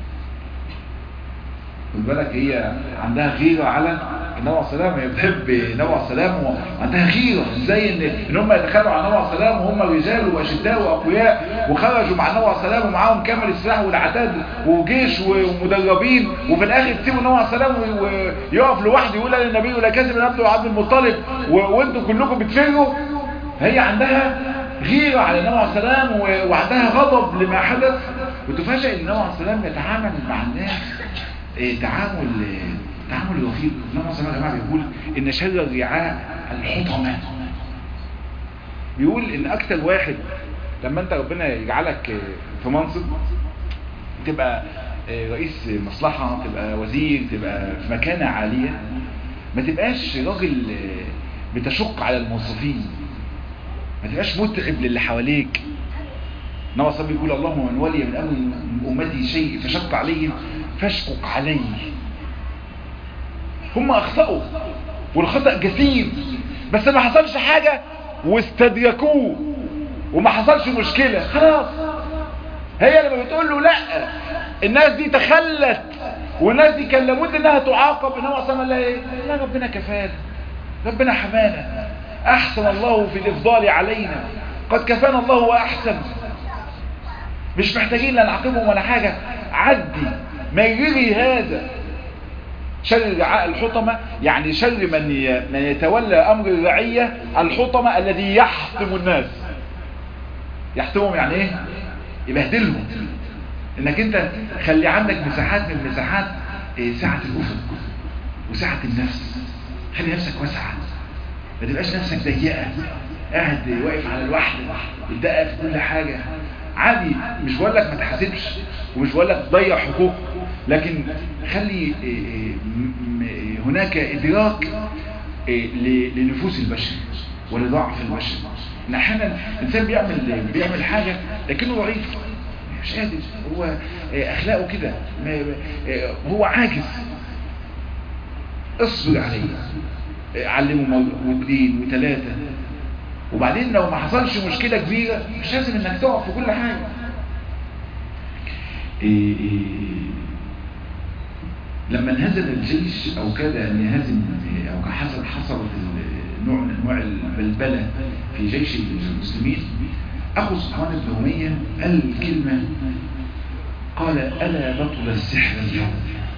خد بالك هي عندها غيرة على النبي عليه السلام هي بتحب النبي عليه السلام وعندها غيرة ازاي ان ان هم يتخلوا عن النبي عليه السلام وهم رجال واشداء واقوياء وخرجوا مع النبي عليه السلام ومعاهم كامل السلاح والعتاد وجيش ومدربين وفي الاخر تسيبوا النبي عليه السلام ويقف لوحده يقول للنبي ولا كذب انا عبد عبد المطلب وانتم كلكم بتفروا هي عندها غيرة على النبي عليه السلام وعندها غضب لما حدث وتفاجئ ان النبي عليه السلام يتعامل مع الناس تعامل تعامل وفير النبي صلى الله عليه وسلم بيقول ان شر الرعاء الحطمة بيقول ان اكتر واحد لما انت ربنا يجعلك في منصب تبقى رئيس مصلحة تبقى وزير تبقى في مكانة عالية ما تبقاش راجل بتشق على الموظفين ما تبقاش متعب للي حواليك النبي صلى الله عليه وسلم بيقول اللهم من ولي من امر امتي شيء فشق عليهم فاشقق عليه هم اخطأوا والخطأ جسيم بس ما حصلش حاجة واستدركوه وما حصلش مشكلة خلاص هي لما بتقول له لا الناس دي تخلت والناس دي كان لابد انها تعاقب انما اصلا لا ايه لا ربنا كفانا ربنا حمانا احسن الله في الافضال علينا قد كفانا الله واحسن مش محتاجين لا نعاقبهم ولا حاجة عدي ما يجري هذا شر رعاء الحطمة يعني شر من من يتولى أمر الرعية الحطمة الذي يحطم الناس يحطمهم يعني ايه يبهدلهم انك انت خلي عندك مساحات من مساحات إيه سعة الأفق وسعة النفس خلي نفسك واسعة ما تبقاش نفسك ضيقة قاعد واقف على الوحدة بتدقق في كل حاجة عادي مش بقول لك ما تحاسبش ومش بقول لك تضيع حقوق لكن خلي هناك ادراك لنفوس البشر ولضعف البشر ان احيانا الانسان بيعمل بيعمل حاجة لكنه ضعيف مش قادر هو اخلاقه كده هو عاجز اصبر عليه علمه مرة واثنين وثلاثة وبعدين لو ما حصلش مشكلة كبيرة مش لازم انك تقف في كل حاجة إيه إيه لما انهزم الجيش او كاد ان يهزم او حصل حصلت نوع من انواع البلبلة في جيش المسلمين اخو صفوان بن امية قال كلمة قال الا بطل السحر اليوم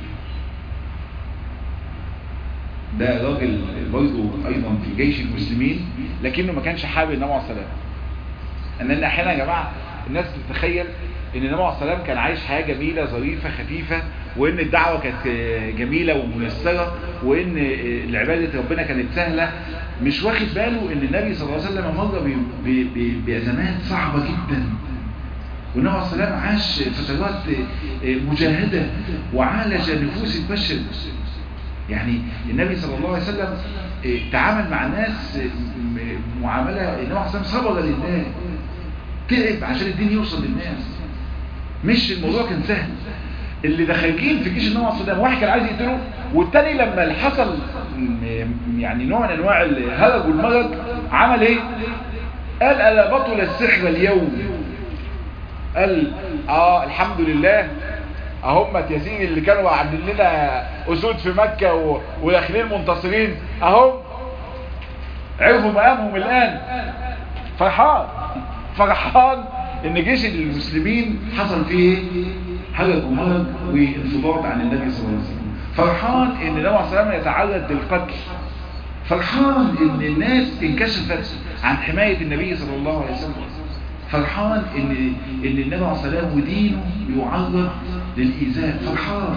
ده راجل برضه ايضا في جيش المسلمين لكنه ما كانش حابب النبي عليه السلام ان احيانا يا جماعه الناس تتخيل ان النبي عليه السلام كان عايش حياه جميله ظريفه خفيفه وان الدعوه كانت جميله وميسره وان العباده ربنا كانت سهله مش واخد باله ان النبي صلى الله عليه وسلم مر بازمات صعبه جدا والنبي عليه السلام عاش فترات مجاهده وعالج نفوس البشر يعني النبي صلى الله عليه وسلم تعامل مع ناس معاملة النبي عليه السلام صبر لله تعب عشان الدين يوصل للناس مش الموضوع كان سهل اللي دخلين في جيش النبي عليه السلام واحد كان عايز يقتله والتاني لما حصل يعني نوع من انواع الهرج والمرض عمل ايه قال الا بطل السحر اليوم قال اه الحمد لله اهم يا سيدي اللي كانوا عاملين لنا اسود في مكة و... وداخلين منتصرين اهم عرفوا مقامهم الان فرحان فرحان ان جيش المسلمين حصل فيه حرج ومرض وانفضاض عن النبي صلى الله عليه وسلم فرحان ان النبي صلى الله عليه وسلم يتعرض للقتل فرحان ان الناس انكشفت عن حماية النبي صلى الله عليه وسلم فرحان ان ان النبي عليه الصلاه والسلام ودينه يعرض للايذاء فرحان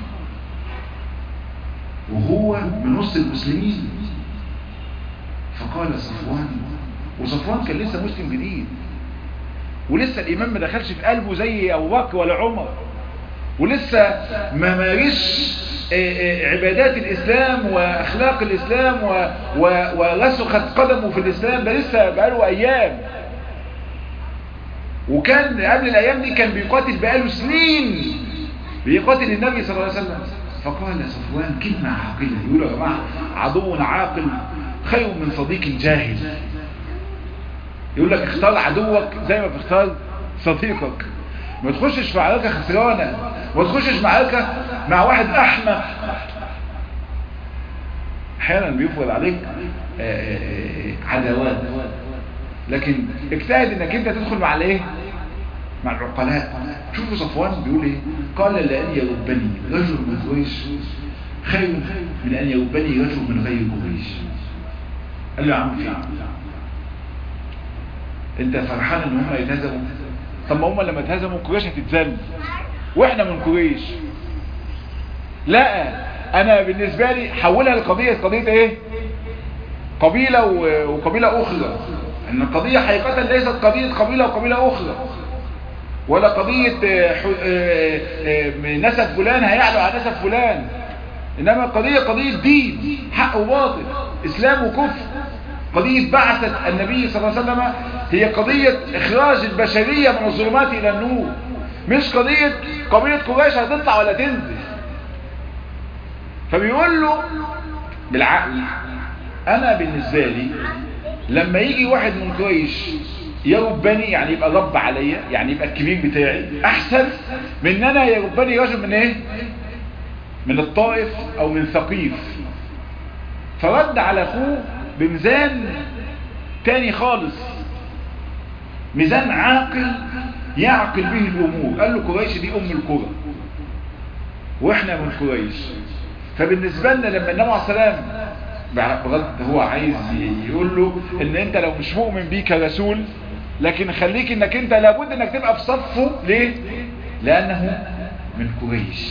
وهو من وسط المسلمين فقال صفوان وصفوان كان لسه مسلم جديد ولسه الإمام ما دخلش في قلبه زي أبو بكر ولا عمر ولسه ما مارسش عبادات الإسلام وأخلاق الإسلام ورسخت قدمه في الإسلام ده لسه بقاله أيام وكان قبل الأيام دي كان بيقاتل بقاله سنين بيقاتل النبي صلى الله عليه وسلم فقال صفوان كلمة عاقلة يقولوا يا جماعة عدو عاقل خير من صديق جاهل يقول لك اختار عدوك زي ما بتختار صديقك ما تخشش في معركة خسرانة ما تخشش معركة مع واحد احمق احيانا بيفرض عليك عداوات لكن اجتهد انك انت تدخل مع الايه مع العقلاء شوفوا صفوان بيقول ايه قال لان يربني رجل من قريش خير من ان يربني رجل من غير قريش قال له يا عم فين انت فرحان ان هم يتهزموا طب ما هم لما اتهزموا قريش هتتذل واحنا من قريش لا انا بالنسبة لي حولها لقضية قضية ايه قبيلة وقبيلة اخرى ان القضية حقيقة ليست قضية قبيلة وقبيلة اخرى ولا قضية نسب فلان هيعلو على نسب فلان انما القضية قضية دين حق وباطل اسلام وكفر قضية بعثة النبي صلى الله عليه وسلم هي قضية اخراج البشرية من الظلمات الى النور مش قضية قبيلة قريش هتطلع ولا تنزل فبيقول له بالعقل انا بالنسبة لي لما يجي واحد من قريش يربني يعني يبقى رب عليا يعني يبقى الكبير بتاعي احسن من ان انا يربني رجل من ايه من الطائف او من ثقيف فرد على اخوه بميزان تاني خالص ميزان عاقل يعقل به الامور قال له قريش دي ام القرى واحنا من قريش فبالنسبة لنا لما النبي عليه السلام بغض هو عايز يقول له ان انت لو مش مؤمن بيه كرسول لكن خليك انك انت لابد انك تبقى في صفه ليه لانه من قريش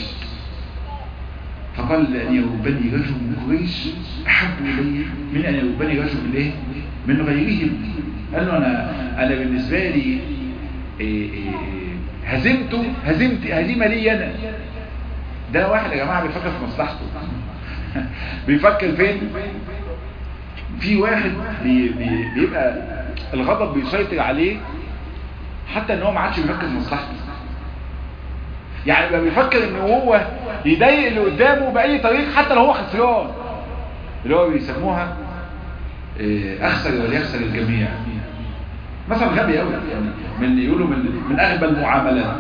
فقال ان يربني رجل من قريش احب الي من ان يربني رجل من ايه من غيرهم قال له انا انا بالنسبه لي إيه إيه هزمته هزمت هزيمه لي انا ده واحد يا جماعه بيفكر في مصلحته بيفكر فين في واحد بي بي بيبقى الغضب بيسيطر عليه حتى ان هو ما عادش بيفكر في مصلحته يعني بقى بيفكر ان هو يضايق اللي قدامه باي طريق حتى لو هو خسران اللي هو بيسموها اخسر وليخسر الجميع مثلا غبي قوي يعني من يقولوا من من اغبى المعاملات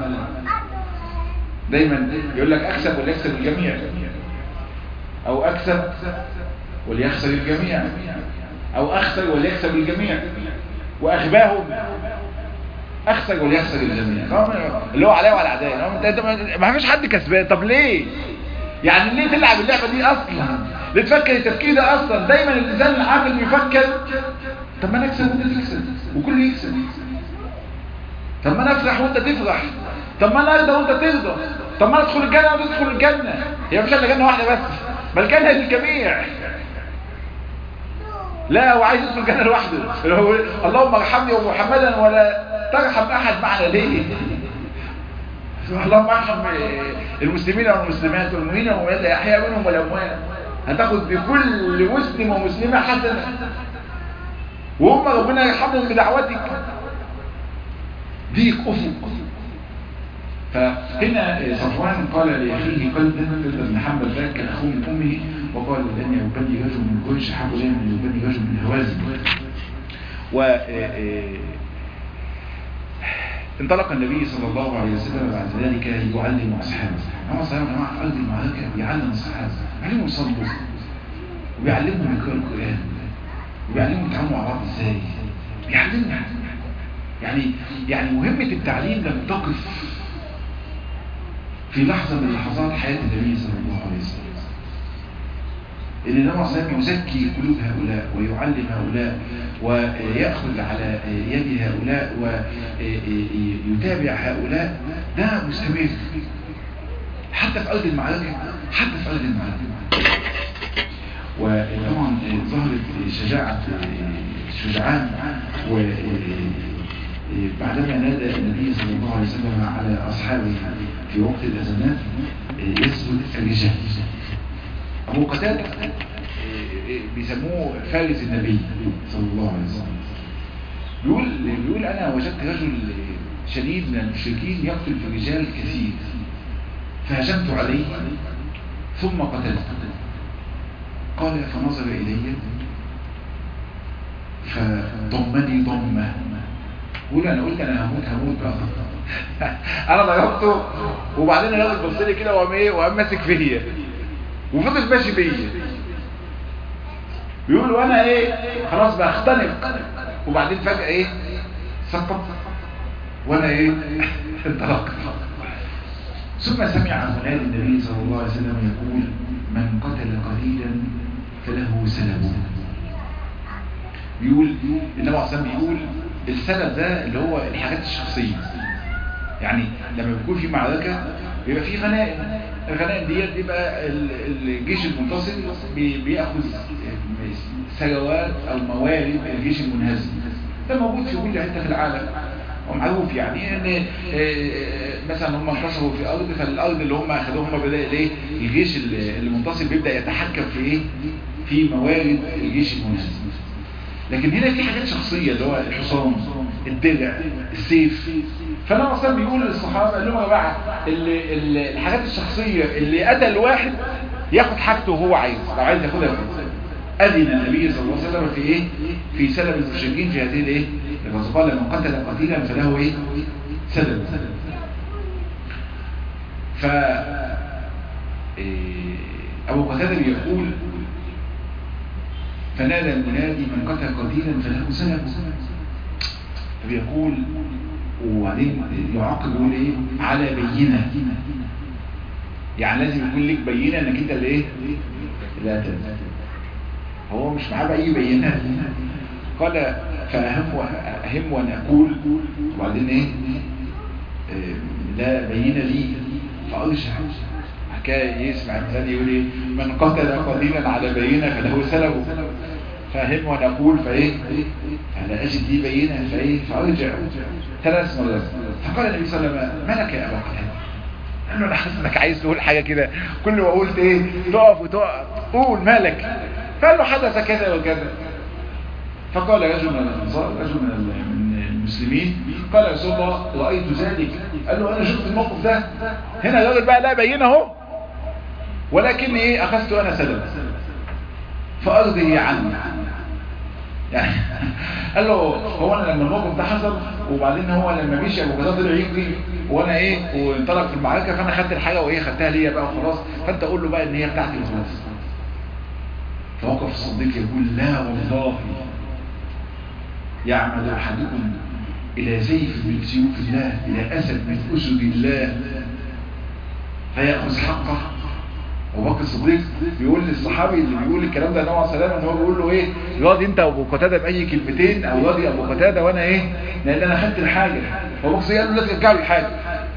دايما يقول لك اكسب وليكسب الجميع او اكسب وليخسر الجميع او اخسر وليكسب الجميع واغباهم اخسر وليخسر الجميع اللي هو عليا وعلى اعدائي ما فيش حد كسبان طب ليه يعني ليه تلعب اللعبه دي اصلا ليه تفكر التفكير ده اصلا دايما الانسان العاقل بيفكر طب ما انا اكسب وانت تكسب وكل يكسب طب ما انا افرح وانت تفرح طب ما انا ارضى وانت ترضى طب ما انا ادخل الجنه وانت تدخل الجنه هي مش الا جنه واحده بس بل جنه للجميع لا هو عايز يدخل الجنه لوحده اللهم ارحمني ومحمدا ولا ترحم احد معنا ليه اللهم ارحم المسلمين والمسلمات والمؤمنين والمؤمنات الاحياء منهم والاموات هتاخد بكل مسلم ومسلمه حسنه وهم ربنا يرحمهم بدعوتك ضيق افق فهنا صفوان قال لأخيه قلب قلب بن حنبل ذاك كان أخوه من أمه وقال لأن يبني رجل من قريش حق لي من يبني رجل من هوازن و انطلق النبي صلى الله عليه وسلم بعد ذلك يعلم أصحابه هو صلى الله عليه وسلم في أرض المعركة بيعلم الصحابة بيعلمهم يصلوا وبيعلمهم يقرأوا القرآن وبيعلمهم يتعاملوا مع بعض ازاي بيعلمنا يعني يعني مهمة التعليم لم تقف في لحظة من لحظات حياة النبي صلى الله عليه وسلم إن النبي صلى الله عليه وسلم يزكي قلوب هؤلاء ويعلم هؤلاء ويأخذ على يد هؤلاء ويتابع هؤلاء ده مستمر حتى في أرض المعركة حتى في أرض المعركة وطبعا ظهرت شجاعة شجعان و بعدما نادى النبي صلى الله عليه وسلم على أصحابه في وقت الأزمات يثبت الرجال أبو قتادة بيسموه فارس النبي صلى الله عليه وسلم بيقول بيقول أنا وجدت رجل شديد من المشركين يقتل في الرجال كثير فهجمت عليه ثم قتلته قال فنظر إلي فضمني ضمه قول انا قلت انا هموت هموت بقى انا ضربته وبعدين الراجل بص لي كده وقام ايه وقام ماسك فيا وفضل ماشي بيا بيقول وانا ايه خلاص بختنق وبعدين فجاه ايه سقط وانا ايه انطلقت ثم سمع منادي النبي صلى الله عليه وسلم يقول من قتل قليلا فله سلبه بيقول النبي عليه الصلاه بيقول السلب ده اللي هو الحاجات الشخصيه يعني لما بيكون في معركه بيبقى في غنائم الغنائم ديت بيبقى الجيش المنتصر بياخذ ثروات او موارد الجيش المنهزم ده موجود في كل حته في العالم ومعروف يعني ان مثلا هم انتصروا في ارض فالارض اللي هم اخذوها هم بدا ايه الجيش المنتصر بيبدا يتحكم في ايه في موارد الجيش المنهزم لكن هنا في حاجات شخصيه اللي هو الحصان الدرع السيف فانا اصلا بيقول للصحابه قال لهم يا جماعه الحاجات الشخصيه اللي قتل واحد ياخد حاجته وهو عايز لو عايز ياخدها فيه أذن النبي صلى الله عليه وسلم في إيه؟ في سلب المشركين في هذه الإيه؟ الغزوة قال من قتل قتيلا فله إيه؟ سلب ف إيه أبو قتادة بيقول فنادى المنادي من قتل قتيلا فله سلب فبيقول وبعدين يعاقب يقول ايه على بينه يعني لازم يكون لك بينه انك انت اللي ايه اللي قتلت هو مش معاه بأي بينات قال فأهم أهم وأن أقول وبعدين إيه آه، لا بينة لي فأرجع حكاية يسمع الإنسان يقول إيه من قتل قتيلا على بينة فله سلبه فأهم وأن أقول فإيه فلا أجد لي بينة فإيه فأرجع ثلاث مرات فقال النبي صلى الله عليه وسلم ما لك يا أبا قتادة قال له انا حاسس انك عايز تقول حاجه كده كل ما قلت ايه تقف وتقف قول مالك فقال له حدث كذا وكذا فقال رجل من الانصار رجل من من المسلمين قال يا رسول الله رايت ذلك قال له انا شفت الموقف ده هنا الراجل بقى لا بين اهو ولكن ايه اخذت انا سلم فارضه عني يعني قال له هو انا لما الموقف ده حصل وبعدين هو لما مشي ابو قتاده طلع يجري وانا ايه وانطلق في المعركه فانا خدت الحاجه وايه خدتها ليا بقى وخلاص فانت قول له بقى ان هي بتاعتي وخلاص فوقف الصديق يقول لا والله يعمل احدكم الى سيف من سيوف الله الى اسد من اسد الله فياخذ حقه ابو بكر الصديق بيقول للصحابي اللي بيقول الكلام ده نوع سلام ان هو بيقول له ايه راضي انت ابو قتاده باي كلمتين او راضي ابو قتاده وانا ايه لان انا خدت الحاجه ابو بكر الصديق قال له لا ترجع لي الحاجه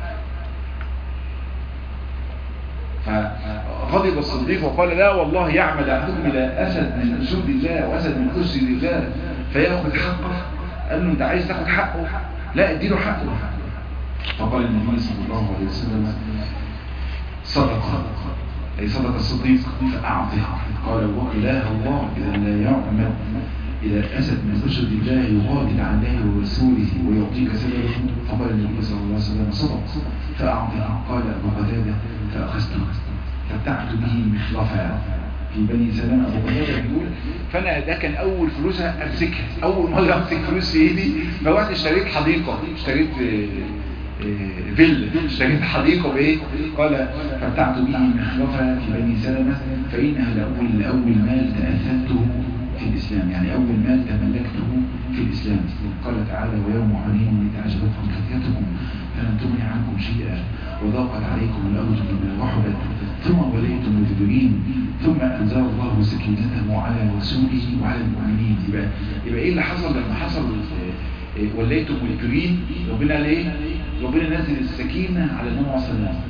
فغضب الصديق وقال لا والله يعمل احدكم الى اسد من اسود الله واسد من اسد الله فياخذ حقه قال له انت عايز تاخد حقه لا اديله حقه فقال النبي صلى الله عليه وسلم صدق أي صدق الصديق فأعطه قال أبو بكر لا الله إذا لا يعمل إذا أسد من أسد الله يغادر عن الله ورسوله ويعطيك سببه فقال النبي صلى الله عليه وسلم صدق فأعطه قال أبو قتادة فأخذته فابتعت به مخلفا في بني سلام أبو قتادة بيقول فأنا ده كان أول فلوس أمسكها أول مرة أمسك فلوس في إيدي فوقت اشتريت حديقة اشتريت فيلا اشتريت حديقة بايه قال فابتعت به مخلفة في بني سلمة فإنها لأول, لأول مال تأثرته في الإسلام يعني أول مال تملكته في الإسلام قال تعالى ويوم حنين لتعجبتكم كثيرتكم فلم تغني عنكم شيئا وضاقت عليكم الأرض بما رحبت ثم وليتم مدبرين ثم أنزل الله سكينته على رسوله وعلى المؤمنين يبقى, يبقى إيه اللي حصل لما حصل وليتم مدبرين ربنا ليه ربنا نزل السكينة على النبي صلى الله عليه وسلم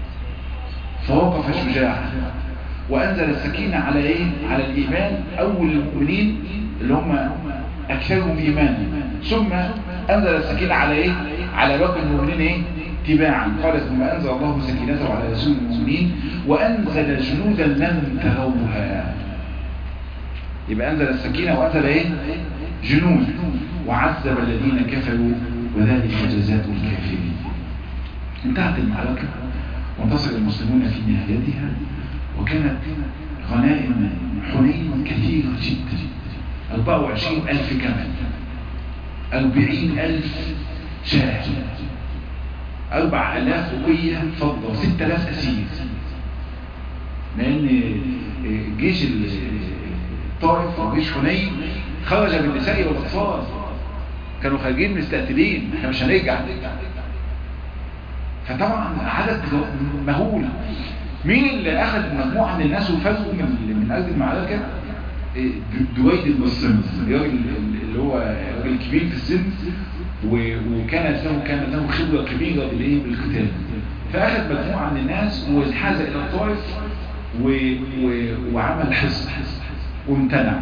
فوقف شجاعا وأنزل السكينة على إيه؟ على الإيمان أول المؤمنين اللي هم أكثرهم إيمانا ثم أنزل السكينة على إيه؟ على باقي المؤمنين إيه؟ تباعا قال ثم أنزل الله سكينته على رسول المؤمنين وأنزل جنودا لم تروها يبقى أنزل السكينة وأنزل إيه؟ جنود وعذب الذين كفروا وذلك جزاء الكافرين انتهت المعركة وانتصر المسلمون في نهايتها وكانت غنائم حنين كثيرة جدا 24 ألف كمل 40 ألف شاه 4000 أقية فضة 6000 أسير لأن جيش الطائف وجيش حنين خرج بالنساء والأطفال كانوا خارجين مستقتلين احنا مش هنرجع فطبعا عدد مهول مين اللي اخذ مجموعة من الناس وفازوا من من ارض المعركة دويد البصم الراجل اللي هو راجل كبير في السن وكانت له كانت له خبرة كبيرة بالايه بالقتال فاخذ مجموعة من الناس وانحاز الى الطائف وعمل حصن وامتنع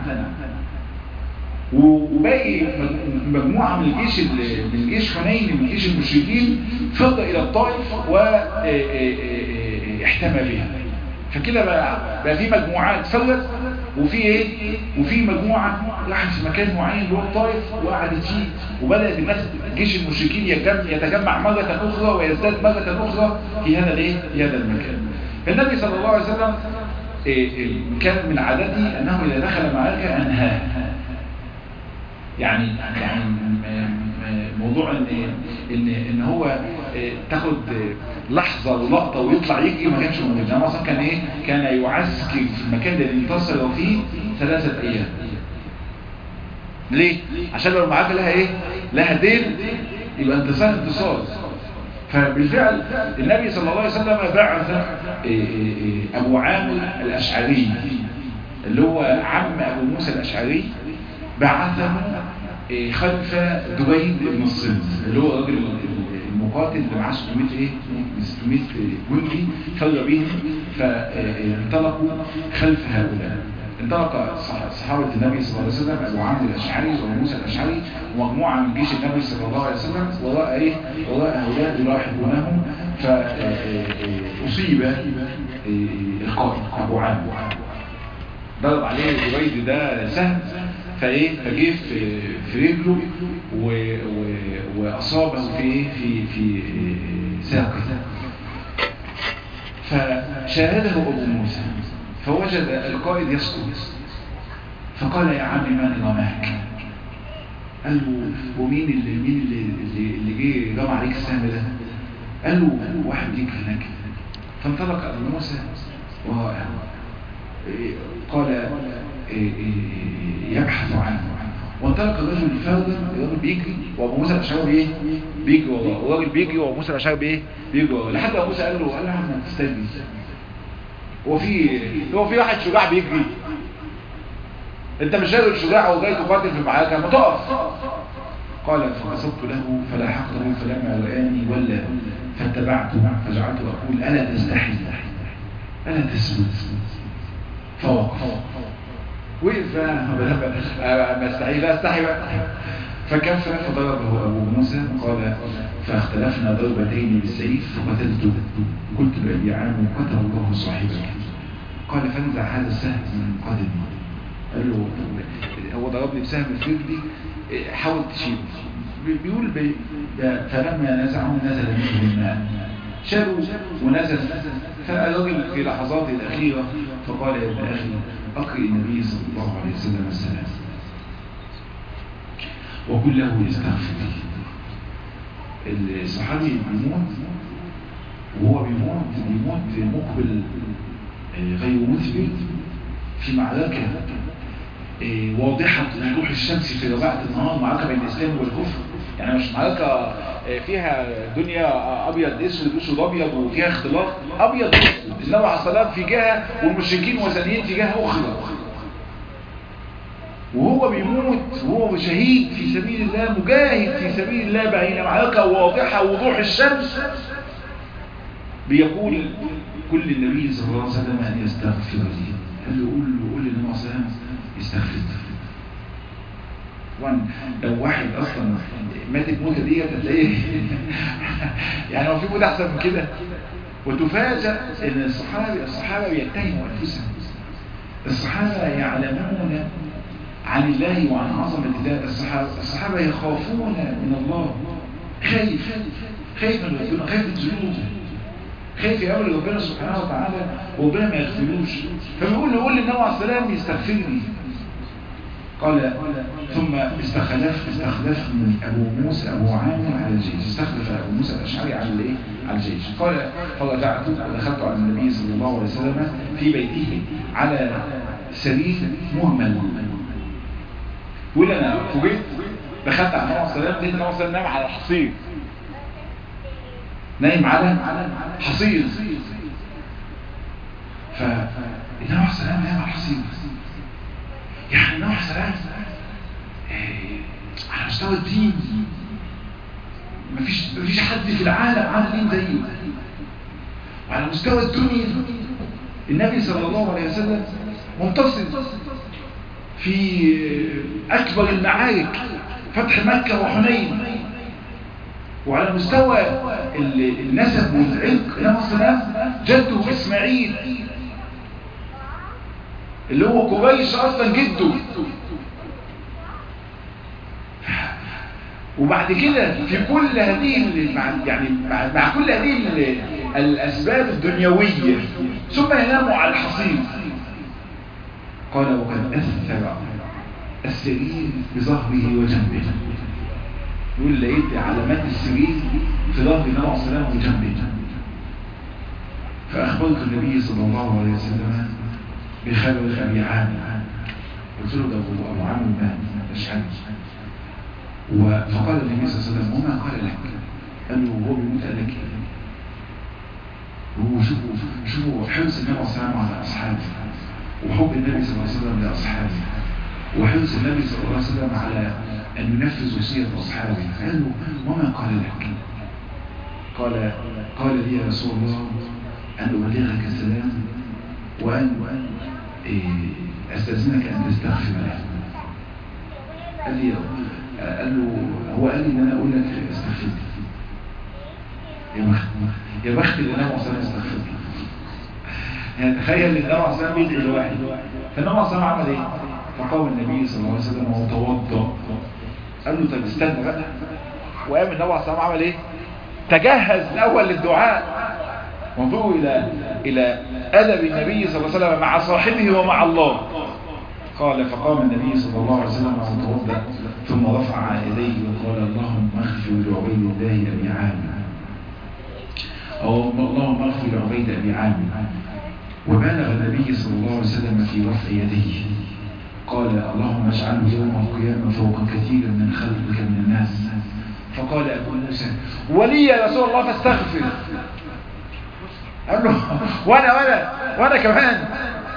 وباقي مجموعة من الجيش من الجيش حنين من جيش المشركين فضل إلى الطائف واحتمى بها فكده بقى, بقى في مجموعات فرت وفي ايه وفي مجموعة راحت في مكان معين اللي هو الطائف وقعدت فيه وبدأ الناس جيش المشركين يتجمع مرة أخرى ويزداد مرة أخرى في هذا الايه في هذا المكان فالنبي صلى الله عليه وسلم كان من عادته أنه إذا دخل معركة أنهاها يعني يعني موضوع ان ان ان هو تاخد لحظه ولقطه ويطلع يجري ما كانش موجود انا اصلا كان ايه كان يعسكر في المكان اللي انتصر فيه ثلاثه ايام ليه عشان لو المعركه لها ايه لها ديل يبقى انتصار انتصار فبالفعل النبي صلى الله عليه وسلم بعث ابو عامر الاشعري اللي هو عم ابو موسى الاشعري بعثه خلف دبيد بن الصلت اللي هو الراجل المقاتل اللي معاه 600 ايه 600 جندي فر بهم فانطلقوا خلف هؤلاء انطلق صحابة النبي صلى الله عليه وسلم أبو عمرو الأشعري وأبو موسى الأشعري ومجموعة من جيش النبي صلى الله عليه وسلم وراء إيه؟ وراء هؤلاء يلاحقونهم فأصيب القائد أبو عمرو ضرب عليه الجويد ده سهم فايه فجه في في رجله واصابه في في في ساقه فشاهده ابو موسى فوجد القائد يسكت فقال يا عم من رماك قال له ومين اللي مين اللي اللي جه رمى عليك السهم ده قال له واحد ليك هناك فانطلق ابو موسى وراءه قال يبحث عنه وانطلق الرجل فردا الراجل بيجري وابو موسى الاشعري ايه بيجري وراه والراجل بيجري وابو موسى الاشعري بايه بيجري وراه لحد ابو موسى قال له قال له يا عم تستني هو في هو في واحد شجاع بيجري انت مش راجل شجاع وجاي تقاتل في المعركه ما تقف قال فقصدت له فلاحقته فلما رآني ولا فاتبعته فجعلت اقول الا تستحي الا تسكت فوقف وقف ما استحي لا استحي بقى فكف فضربه ابو موسى قال فاختلفنا ضربتين بالسيف فقتلته قلت لابي عام قتل الله صاحبك قال فانزع هذا السهم من قدمي قال له هو ضربني بسهم في رجلي حاول تشيله بيقول بي فلما نزعه نزل منه الماء شالوا ونزل فالرجل في لحظاته الأخيرة فقال يا ابن أخي أقرئ النبي صلى الله عليه وسلم السلام وقل له يستغفر الصحابي بيموت وهو بيموت بيموت مقبل غير مثبت في معركة واضحة وضوح الشمس في رباعة النهار معركة بين الإسلام والكفر يعني مش معركة فيها دنيا أبيض أسود أسود أبيض وفيها اختلاط أبيض أسود النبي عليه الصلاة في جهة والمشركين وثنيين في جهة أخرى وهو بيموت وهو شهيد في سبيل الله مجاهد في سبيل الله بين معركة واضحة وضوح الشمس بيقول كل النبي صلى الله عليه وسلم أن يستغفر لي قال له قول له قول للنبي صلى الله عليه وسلم يستغفر وان لو واحد اصلا مات الموتة ديت هتلاقيه يعني هو في موت احسن من كده وتفاجأ ان الصحابة الصحابة بيتهموا انفسهم الصحابة يعلمون عن الله وعن عظمة الله الصحابة, الصحابة يخافون من الله خايف خايف من ربنا خايف من ذنوبه خايف يقابل ربنا سبحانه وتعالى وربنا ما يغفروش فبيقول له قول للنبي عليه السلام يستغفرني قال ثم استخلف استخلف من ابو موسى ابو عامر على الجيش استخلف ابو موسى الاشعري على الايه على الجيش قال فرجعت ودخلت على النبي صلى الله عليه وسلم في بيته على سرير مهمل يقول انا فوجئت دخلت على النبي عليه السلام لقيت النبي عليه السلام نايم على الحصير نايم على حصير فالنبي عليه السلام نايم على الحصير يعني النبي عليه السلام على مستوى الدين مفيش مفيش حد في العالم عامل دين زيه وعلى مستوى الدنيا النبي صلى الله عليه وسلم منتصر في أكبر المعارك فتح مكة وحنين وعلى مستوى النسب والعلق النبي صلى الله عليه وسلم جده إسماعيل اللي هو قريش أصلا جده وبعد كده في كل هذه يعني مع كل هذه الأسباب الدنيوية ثم ينام على الحصير قال وقد أثر السرير بظهره وجنبه يقول لقيت علامات السرير في ظهر النبي عليه السلام وجنبه فأخبرت النبي صلى الله عليه وسلم بخبر أبي عامر قلت له ده أبو عامر مات مش حد فقال النبي صلى الله عليه وسلم وما قال لك قال له هو بيموت قال لك ايه هو شوفوا شوفوا حرص النبي صلى الله عليه وسلم على اصحابه وحب النبي صلى الله عليه وسلم لاصحابه وحرص النبي صلى الله عليه وسلم على ان ينفذ وصيه اصحابه قال له وما قال لك قال قال لي يا رسول الله ان ابلغك السلام وان استاذنك ان تستغفر له قال لي قال له هو قال لي ان انا اقول لك استغفر يا بخت يا بخت اللي النبي صلى الله عليه وسلم استغفر يعني تخيل ان النبي صلى الله عليه وسلم بيدعي لواحد فالنبي صلى الله عليه وسلم عمل ايه؟ فقام النبي صلى الله عليه وسلم وتوضا قال له طب استنى بقى وقام النبي صلى الله عليه وسلم عمل ايه؟ تجهز الاول للدعاء وانظروا الى الى ادب النبي صلى الله عليه وسلم مع صاحبه ومع الله قال فقام النبي صلى الله عليه وسلم وتوضا ثم رفع يديه وقال اللهم اغفر لعبيد الله ابي عامر او اللهم اغفر لعبيد ابي عامر وبالغ النبي صلى الله عليه وسلم في رفع يديه قال اللهم اجعله يوم القيامه فوق كثير من خلقك من الناس فقال ابو موسى ولي يا رسول الله فاستغفر قال له وانا وانا وانا كمان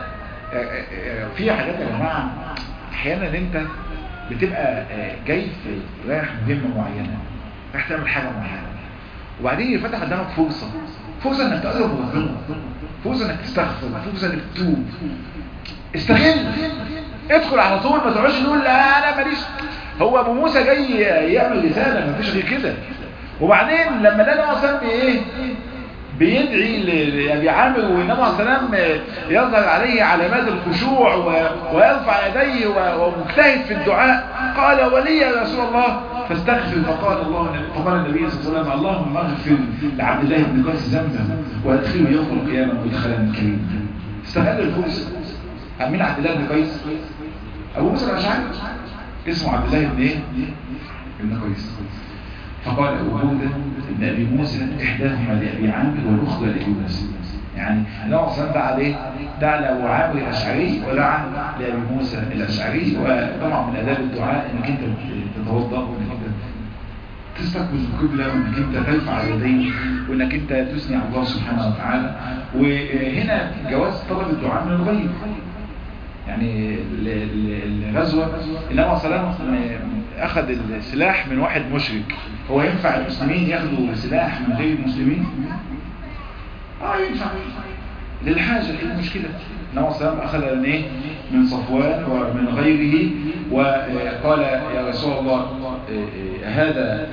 في حاجات يا جماعه احيانا انت بتبقى جاي في رايح مهمه معينه رايح تعمل حاجه معينه وبعدين يفتح قدامك فرصه فرصه انك تقرب من ربنا فرصه انك تستغفر فرصه انك تتوب استغل ادخل على طول ما تقعدش تقول لا انا ماليش هو ابو موسى جاي يعمل رساله مفيش غير كده وبعدين لما لقى اصلا ايه بيدعي لأبي عامر والنبي عليه السلام يظهر عليه علامات الخشوع ويرفع يديه ومجتهد في الدعاء قال ولي يا رسول الله فاستغفر فقال الله فقال النبي صلى الله عليه وسلم اللهم اغفر لعبد الله بن قيس ذنبه وادخله يوم القيامه مدخلا كريما استغل الفرصه مين عبد الله بن قيس ابو موسى الاشعري اسمه عبد الله بن ايه ابن قيس فقال أبو هودة ابن أبي موسى إحداهما لأبي عامر والأخرى لأبي موسى يعني الله صلى الله عليه دعا لأبو عامر الأشعري ودعا لأبي موسى الأشعري وطبعا من أداب الدعاء إنك أنت تتوضأ وإنك أنت تستقبل القبلة وإنك أنت ترفع يديك وإنك أنت تثني على الله سبحانه وتعالى وهنا جواز طلب الدعاء من الغيب يعني الغزوة النبي صلى الله عليه وسلم أخذ السلاح من واحد مشرك هو ينفع المسلمين ياخدوا سلاح من غير المسلمين؟ اه ينفع للحاجة ايه المشكلة؟ النبي صلى الله عليه وسلم أخذ من إيه؟ من صفوان ومن غيره وقال يا رسول الله هذا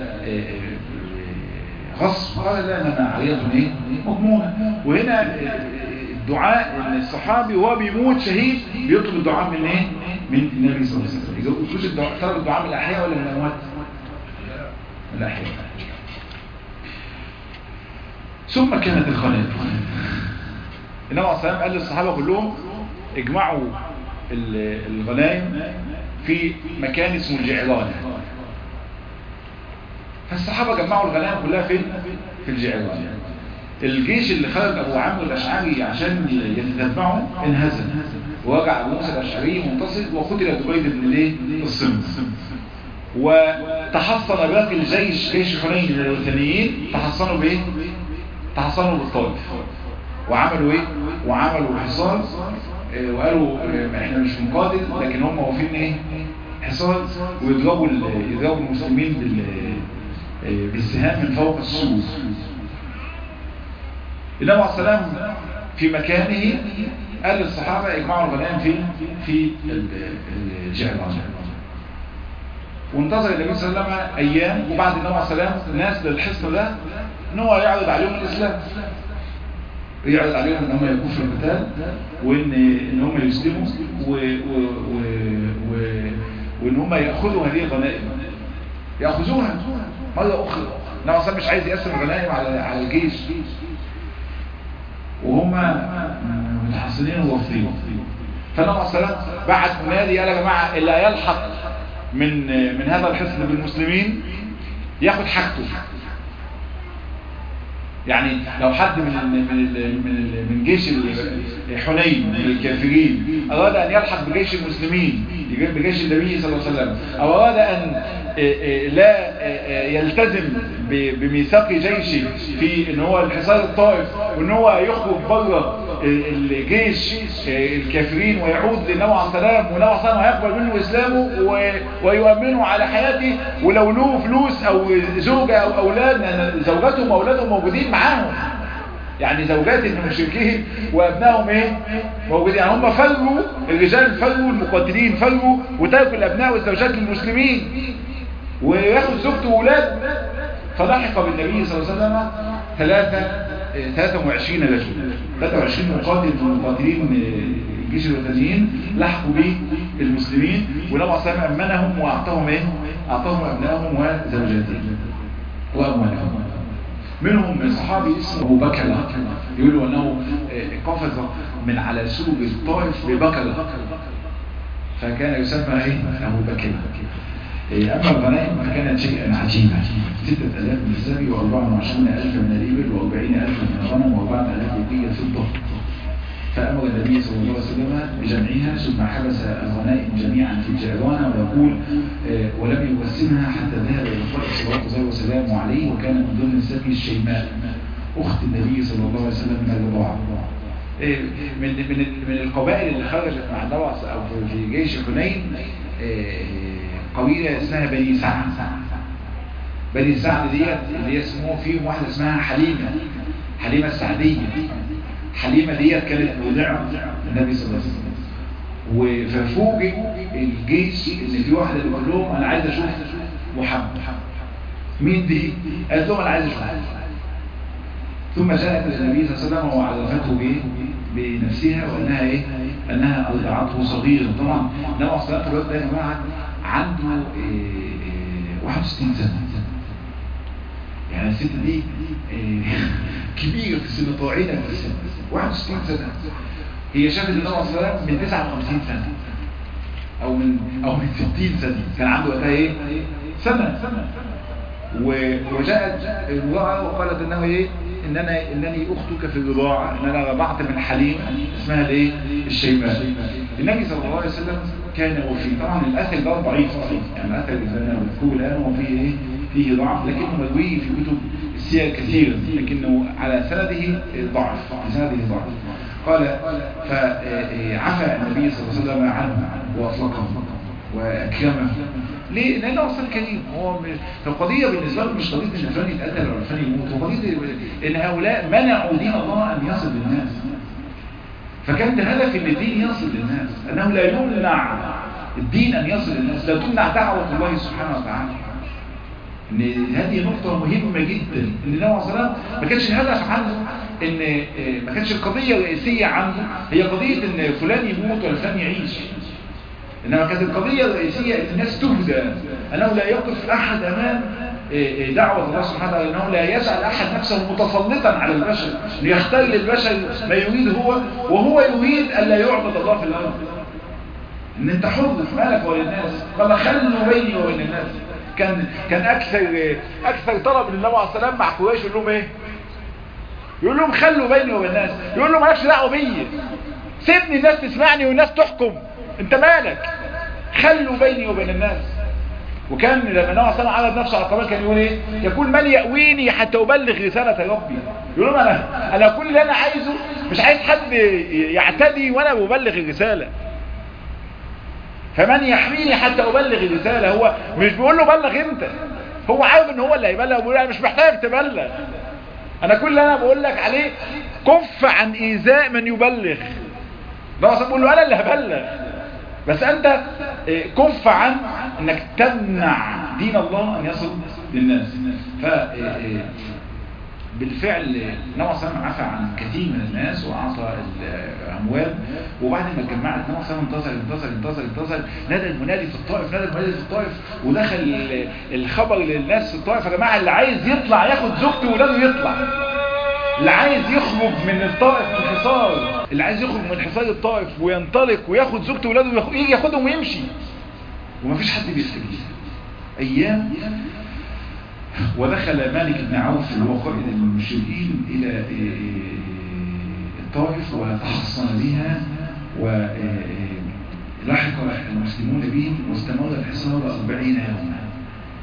غصب قال لا أنا عريض إيه؟ مضمونة وهنا الدعاء ان الصحابي وهو بيموت شهيد بيطلب الدعاء من ايه من النبي صلى الله عليه وسلم يجوز الدعاء طلب الدعاء من الاحياء ولا من الاموات من الاحياء ثم كانت الغنائم النبي عليه الصلاه قال للصحابه كلهم اجمعوا الغنائم في مكان اسمه الجعرانه فالصحابه جمعوا الغنائم كلها فين في الجعرانه الجيش اللي خرج ابو عامر الاشعري عشان يتتبعه انهزم ورجع ابو موسى الاشعري منتصر وقتل دبيد بن الايه الصمت وتحصن باقي الجيش جيش حنين من الوثنيين تحصنوا بايه تحصنوا بالطائف وعملوا ايه وعملوا حصار وقالوا احنا مش بنقاتل لكن هم واقفين ايه حصار ويضربوا يضربوا المسلمين بال بالسهام من فوق السور النبي عليه السلام في مكانه قال للصحابة اجمعوا الغنائم في في الجعران وانتظر النبي صلى الله عليه وسلم ايام وبعد النبي عليه السلام ناس للحصن ده ان هو يعرض عليهم الاسلام يعرض عليهم ان هم يكونوا في القتال وان ان هم يسلموا و و و و وان هم ياخذوا هذه الغنائم ياخذوها مره اخرى النبي صلى مش عايز يقسم الغنائم على على الجيش وهم متحصنين وواقفين فالنبي عليه السلام بعت منادي قال يا جماعه اللي هيلحق من من هذا الحصن بالمسلمين ياخد حاجته يعني لو حد من من من من جيش حنين من الكافرين اراد ان يلحق بجيش المسلمين بجيش النبي صلى الله عليه وسلم او اراد ان لا يلتزم بميثاق جيشه في ان هو الحصار الطائف وان هو يخرج بره الجيش الكافرين ويعود للنبي عليه السلام والنبي عليه السلام هيقبل منه اسلامه ويؤمنه على حياته ولو له فلوس او زوجة او اولاد زوجاتهم واولادهم موجودين معاهم يعني زوجات المشركين وابنائهم ايه موجودين يعني هم فروا الرجال فروا المقاتلين فروا وتركوا الابناء والزوجات للمسلمين وياخد زوجته واولاد فلحق بالنبي صلى الله عليه وسلم ثلاثة 23 رجل 23 مقاتل من مقاتلين الجيش الوطنيين لحقوا به المسلمين ولما صلى أمنهم وأعطاهم ايه أعطاهم أبنائهم وزوجاتهم وأموالهم منهم من صحابي اسمه أبو بكر يقولوا أنه قفز من على سوق الطائف ببكر فكان يسمى ايه أبو بكر أما الغنائم فكانت شيئا عجيبا ستة ألاف من السبي وأربعة وعشرين ألف من الإبل وأربعين ألف من الغنم وأربعة ألاف وقية فضة فأمر النبي صلى الله عليه وسلم بجمعها ثم حبس الغنائم جميعا في الجعرانة ويقول ولم يقسمها حتى ذهب إلى الطائف صلى الله وسلامه عليه وكان من ضمن السبي الشيماء أخت النبي صلى الله عليه وسلم من الرضاعة من من من القبائل اللي خرجت مع النبي أو في جيش حنين قبيلة اسمها بني سعد بني سعد ديت اللي اسمه فيهم واحدة اسمها حليمة حليمة السعدية حليمة ديت كانت مودعة النبي صلى الله عليه وسلم ففوجئ الجيش ان في واحدة بيقول لهم انا عايز اشوف محمد مين دي؟ قالت لهم انا عايز اشوف ثم جاءت النبي صلى الله عليه وسلم وعرفته بايه؟ بنفسها وانها ايه؟ انها ارضعته صغيرا طبعا النبي عليه الصلاه والسلام يا جماعه عنده 61 سنة يعني الست دي كبيرة في السن طاعنة في السن 61 سنة هي شافت النبي عليه الصلاة من 59 سنة او من او من 60 سنة كان عنده وقتها ايه سنة وجاءت الوعى وقالت انه ايه ان انا انني اختك في الرضاعة ان انا رضعت من حليم اسمها الايه الشيماء النبي صلى الله عليه وسلم كان وفي طبعا الاثر ده ضعيف يعني الاثر اللي انا بذكره الان هو فيه ايه فيه ضعف لكنه مروي في كتب السير كثيرا لكنه على سنده ضعف سنده ضعف قال فعفى النبي صلى الله عليه وسلم عنه واطلقه واكرمه ليه؟ لأنه أصلا كريم هو فالقضية بالنسبة له مش قضية إن فلان يتقتل ولا فلان يموت هو قضية إن هؤلاء منعوا دين الله أن يصل للناس فكان هدف ان الدين يصل للناس انه لا يمنع الدين ان يصل للناس لا تمنع دعوة الله سبحانه وتعالى ان هذه نقطة مهمة جدا ان النبي صلى الله عليه وسلم ما كانش الهدف عنده ان ما كانش القضية الرئيسية عنده هي قضية ان فلان يموت ولا فلان يعيش انما كانت القضية الرئيسية ان الناس تهدى انه لا يقف احد امام دعوة الله سبحانه وتعالى انه لا يجعل احد نفسه متسلطا على البشر ليختار للبشر ما يريد هو وهو يريد ان لا يعبد الله في الارض ان انت حر مالك وللناس قال خلوا بيني وبين الناس كان كان اكثر اكثر طلب للنبي عليه السلام مع قريش يقول لهم ايه يقول لهم خلوا بيني وبين الناس يقول لهم مالكش دعوه بيا سيبني الناس تسمعني والناس تحكم انت مالك خلوا بيني وبين الناس وكان لما النبي صلى الله عليه وسلم نفسه على القبائل كان يقول ايه يقول من يأويني حتى أبلغ رسالة ربي يقول لهم انا انا كل اللي انا عايزه مش عايز حد يعتدي وانا ببلغ الرسالة فمن يحميني حتى أبلغ الرسالة هو مش بيقول له بلغ انت هو عارف ان هو اللي هيبلغ بيقول انا مش محتاج تبلغ انا كل اللي انا بقول لك عليه كف عن ايذاء من يبلغ ده اصلا بقول له انا اللي هبلغ بس انت كف عن انك تمنع دين الله ان يصل للناس ف بالفعل النبي صلى الله عليه وسلم عفى عن كثير من الناس واعطى الاموال وبعد ما اتجمعت النبي صلى الله عليه وسلم انتصر انتصر انتصر انتصر نادى المنادي في الطائف نادى المنادي في الطائف ودخل الخبر للناس في الطائف يا جماعه اللي عايز يطلع ياخد زوجته وولاده يطلع اللي عايز يخرج من الطائف من الحصار اللي عايز يخرج من حصار الطائف وينطلق وياخد زوجته وولاده يجي ياخدهم ويمشي ومفيش حد بيستجيب ايام ودخل مالك بن عوف اللي هو قائد المشركين الى الطائف وتحصن بها ولحق المسلمون بهم واستمر الحصار أربعين يوما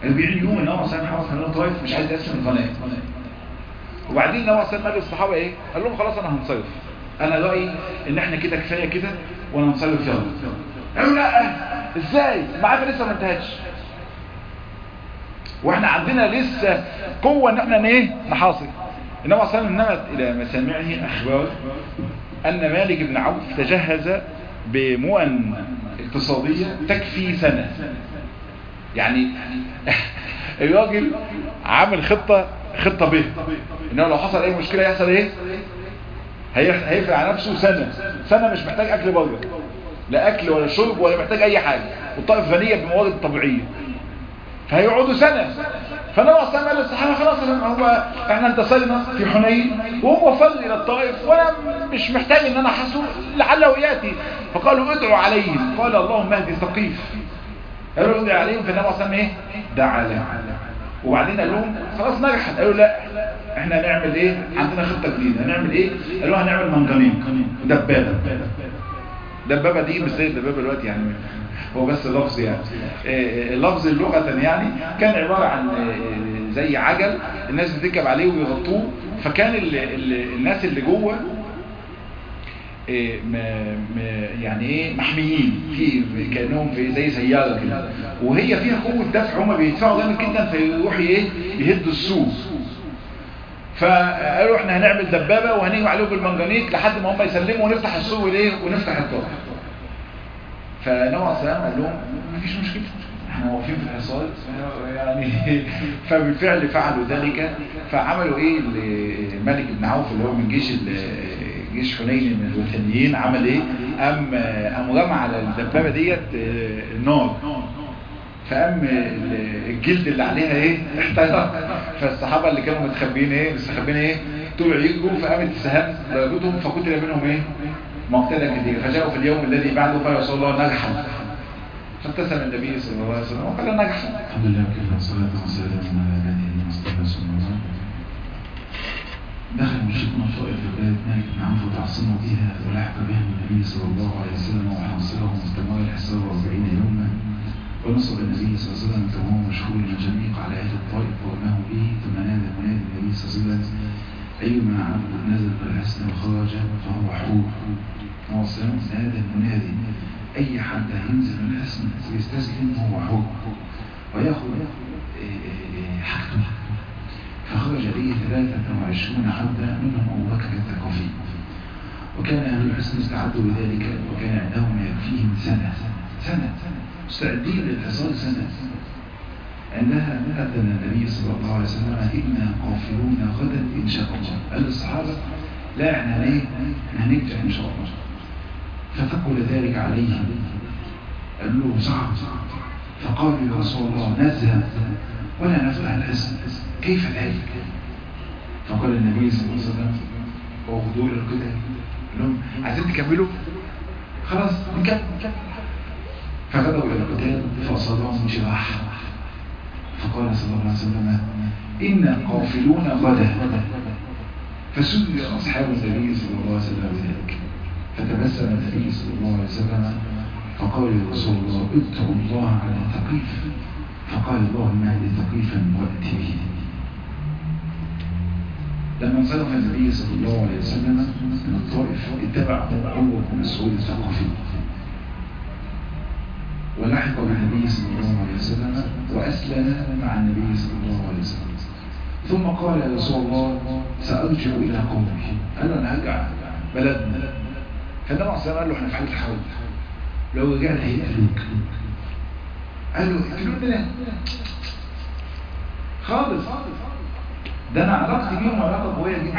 40 يوم النبي صلى الله عليه وسلم حرس طائف مش عايز يقسم الغنائم وبعدين النبي صلى الله عليه وسلم قال للصحابه ايه قال لهم خلاص انا هنصرف انا رايي ان احنا كده كفايه كده وانا هنصرف يلا قالوا لا ازاي معاك لسه ما انتهتش واحنا عندنا لسه قوه ان احنا ايه نحاصر النبي صلى الله عليه وسلم نمت الى مسامعه اخبار ان مالك بن عوف تجهز بمؤن اقتصاديه تكفي سنه يعني الراجل عامل خطه خطه به انه لو حصل اي مشكله يحصل ايه هيفرق على نفسه سنه سنه مش محتاج اكل بره لا اكل ولا شرب ولا محتاج اي حاجه والطائف غنيه بموارد طبيعيه فهيقعدوا سنة فالنبي صلى الله عليه وسلم قال للصحابة خلاص هو احنا انتصرنا في حنين وهو فر الى الطائف وانا مش محتاج ان انا احسه لعله ياتي فقالوا ادعوا عليهم قال اللهم اهدي ثقيف قالوا ادعوا عليهم فالنبي صلى الله عليه وسلم ايه دعا لهم وبعدين قال لهم خلاص نجحت قالوا لا احنا هنعمل ايه عندنا خطه جديده هنعمل ايه قالوا هنعمل منجنيق دبابه دبابه دي مش زي الدبابه دلوقتي يعني هو بس لفظ يعني لفظ لغة يعني كان عبارة عن زي عجل الناس بتركب عليه ويغطوه فكان ال ال الناس اللي جوه يعني ايه محميين في كانهم في زي سياره كده وهي فيها قوه دفع هم بيدفعوا جامد جدا فيروح ايه يهدوا السوق فقالوا احنا هنعمل دبابه وهنيجي عليهم بالمنجنيق لحد ما هم يسلموا ونفتح السوق والايه ونفتح الطرح فنوع عليه السلام قال لهم مفيش مشكلة احنا واقفين في الحصار يعني فبالفعل فعلوا ذلك فعملوا ايه الملك بن عوف اللي هو من جيش جيش حنين من الوثنيين عمل ايه قام قام رمى على الدبابه ديت النار فقام الجلد اللي عليها ايه احترق فالصحابه اللي كانوا متخبيين ايه مستخبيين ايه طلعوا يجروا فقامت السهام ضربتهم فقتل منهم ايه مقتلا كثير فجاءوا في اليوم الذي بعده قال رسول الله نجحا فابتسم النبي صلى الله عليه وسلم وقال نجحا الحمد لله وكفى والصلاة والسلام على نبينا المصطفى صلى الله عليه وسلم دخل مشركون الطائف في بلاد مالك بن عوف وتعصموا بها ولحق بهم النبي صلى الله عليه وسلم وحاصرهم واستمر الحصار 40 يوما ونصب النبي صلى الله عليه وسلم كما هو مشهور المجانيق على اهل الطائف ورماه به ثم نادى منادي النبي صلى الله عليه وسلم أيما عبد نزل بالحسن وخرج فهو حور هو السلام نادى المنادي أي حد هينزل من الحسن ويستسلم هو حور ويأخذ حاجته فخرج لي ثلاثة وعشرون عبدا منهم أبو بكر الثقفي وكان أهل الحسن استعدوا لذلك وكان عندهم يكفيهم سنة سنة مستعدين للحصار سنة عندها أذن النبي صلى الله عليه وسلم إنا قافلون غدا إن شاء الله قال للصحابة لا احنا ليه احنا هنرجع إن شاء الله فثقل ذلك عليهم قال له صعب فقالوا يا رسول الله نذهب ولا نفتح الحسن كيف ذلك فقال النبي صلى الله عليه وسلم وغدوا إلى القتال لهم عايزين تكملوا خلاص نكمل فغدوا إلى القتال فأصابهم جراح فقال صلى الله عليه وسلم إنا قافلون غدا فسجد أصحاب النبي صلى الله عليه وسلم بذلك فتبسم النبي صلى الله عليه وسلم فقال يا رسول الله اتقوا الله على ثقيف فقال اللهم اهد ثقيفا وأت به لما انصرف النبي صلى الله عليه وسلم من الطائف اتبع عروة بن مسعود الثقفي ولحق بالنبي صلى الله عليه وسلم وأسلم مع النبي صلى الله عليه وسلم ثم قال يا رسول الله سأرجع إلى قومي قال له أنا هرجع بلدنا فالنبي عليه الصلاة قال له احنا في حالة الحرب لو رجعنا هيقتلوك قال له اقتلونا خالص ده أنا علاقتي بيهم علاقة قوية جدا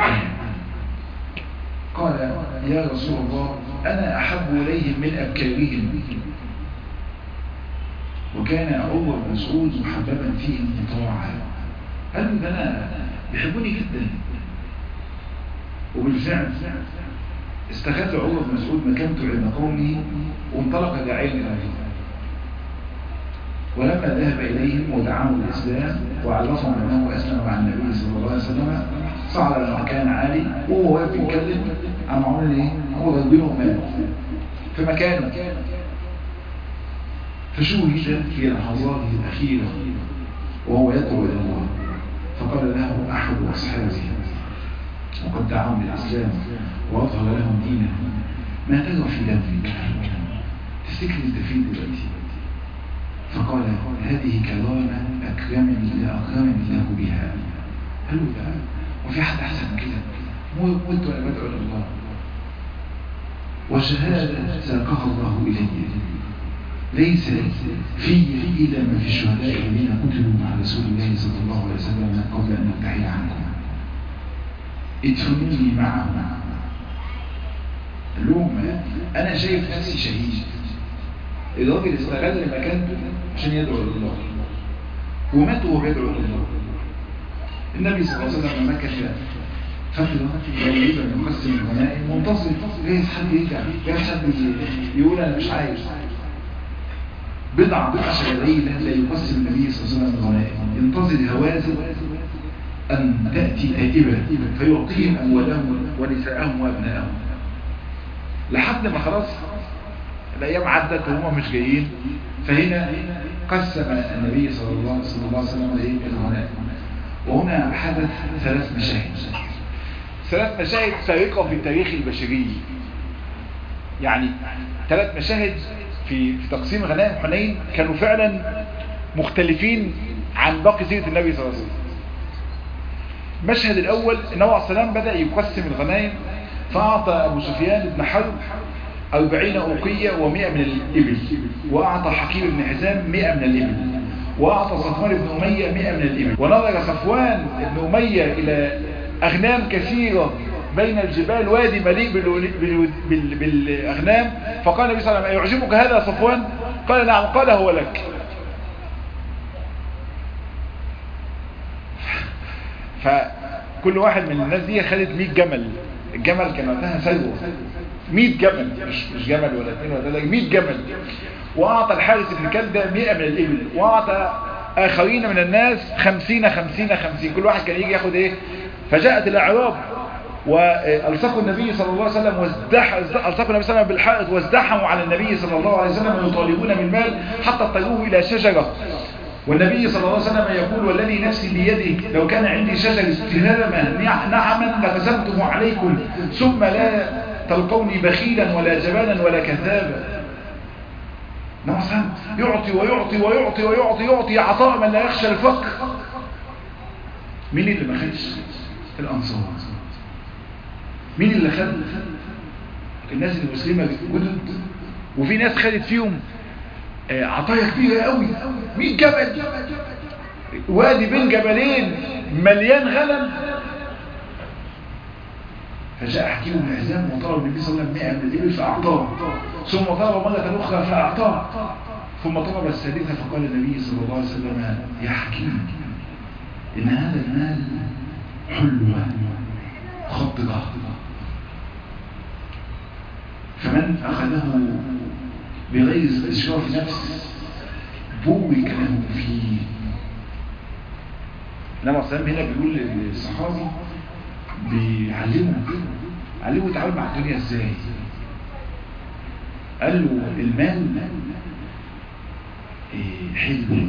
قال يا رسول الله أنا أحب إليهم من أبكارهم وكان عروة بن مسعود محببا فيهم مطاعا قال له ده أنا بيحبوني جدا وبالفعل استغل عروة بن مسعود مكانته عند قومه وانطلق داعيا إلى ولما ذهب إليهم ودعاهم الإسلام وعرفهم أنه أسلم مع النبي صلى الله عليه وسلم صعد إلى مكان عالي وهو واقف يتكلم عن معامل إيه؟ هو غيره مات في مكانه فشوهد في لحظاته الأخيرة وهو يدعو إلى الله فقال له أحد أصحابه وقد دعاهم للإسلام وأظهر لهم دينه ما تجرى في دمك تفتكر انت فين دلوقتي فقال هذه كرامة أكرمني أكرمني الله بها قال له بقى وفي حد أحسن من كده موت وأنا بدعو إلى الله وشهادة ساقها الله إلي ليس في إلا ما في الشهداء الذين قتلوا مع رسول الله صلى الله عليه وسلم قبل أن نبتعد عنكم ادفنوني معهم لهم أنا شايف نفسي شهيد الراجل استغل مكانته عشان يدعو إلى الله ومات وهو بيدعو إلى الله النبي صلى الله عليه وسلم لما كان فترة قريبة من قسم الغنائم منتظر جايز حد يرجع جايز حد يقول أنا مش عايز بضع عشر ليلة لا يقسم النبي صلى الله عليه وسلم الغنائم ينتظر هوازن أن تأتي تائبة فيعطيهم أموالهم ونساءهم وأبنائهم لحد ما خلاص الأيام عدت وهم مش جايين فهنا قسم النبي صلى الله, صلى الله عليه وسلم الغنائم وهنا حدث ثلاث مشاهد ثلاث مشاهد سابقة في التاريخ البشري يعني ثلاث مشاهد في في تقسيم غنائم حنين كانوا فعلا مختلفين عن باقي سيرة النبي صلى الله عليه وسلم المشهد الأول النبي عليه السلام بدأ يقسم الغنائم فأعطى أبو سفيان بن حرب أربعين أوقية ومئة من الإبل وأعطى حكيم بن حزام مئة من الإبل وأعطى صفوان بن أمية مئة من الإبل ونظر صفوان بن أمية إلى أغنام كثيرة بين الجبال وادي مليء بالأغنام فقال النبي صلى الله عليه وسلم يعجبك هذا صفوان قال نعم قال هو لك فكل واحد من الناس دي خدت 100 جمل الجمل كان وقتها سلوى 100 جمل مش مش جمل ولا اثنين ولا ثلاثه 100 جمل واعطى الحارس بن كلده 100 من الابل واعطى اخرين من الناس 50 50 50 كل واحد كان يجي ياخد ايه فجاءت الاعراب والصقوا النبي صلى الله عليه وسلم وازدح الصقوا النبي صلى الله عليه وسلم بالحائط وازدحموا على النبي صلى الله عليه وسلم يطالبون بالمال حتى اضطروه الى شجره والنبي صلى الله عليه وسلم يقول والذي نفسي بيده لو كان عندي شجر استهامة نعما لقسمته عليكم ثم لا تلقوني بخيلا ولا جبانا ولا كذابا نعم يعطي ويعطي ويعطي ويعطي يعطي عطاء من لا يخشى الفقر مين اللي ما خدش الأنصار مين اللي خد الناس المسلمة جدد وفي ناس خدت فيهم عطايا كبيرة قوي 100 جبل وادي بين جبلين مليان غنم فجاء حكيم بن حزام وطلب النبي صلى الله عليه وسلم 100 من الإبل فأعطاه ثم طلب مرة أخرى فأعطاه ثم طلب السادسة فقال النبي صلى الله عليه وسلم يا حكيم إن هذا المال حلوة خطقة فمن أخذه بغير استشراف نفس بورك له فيه انما السلام هنا بيقول للصحابي بيعلمه علمه يتعامل مع الدنيا ازاي قال له المال حلو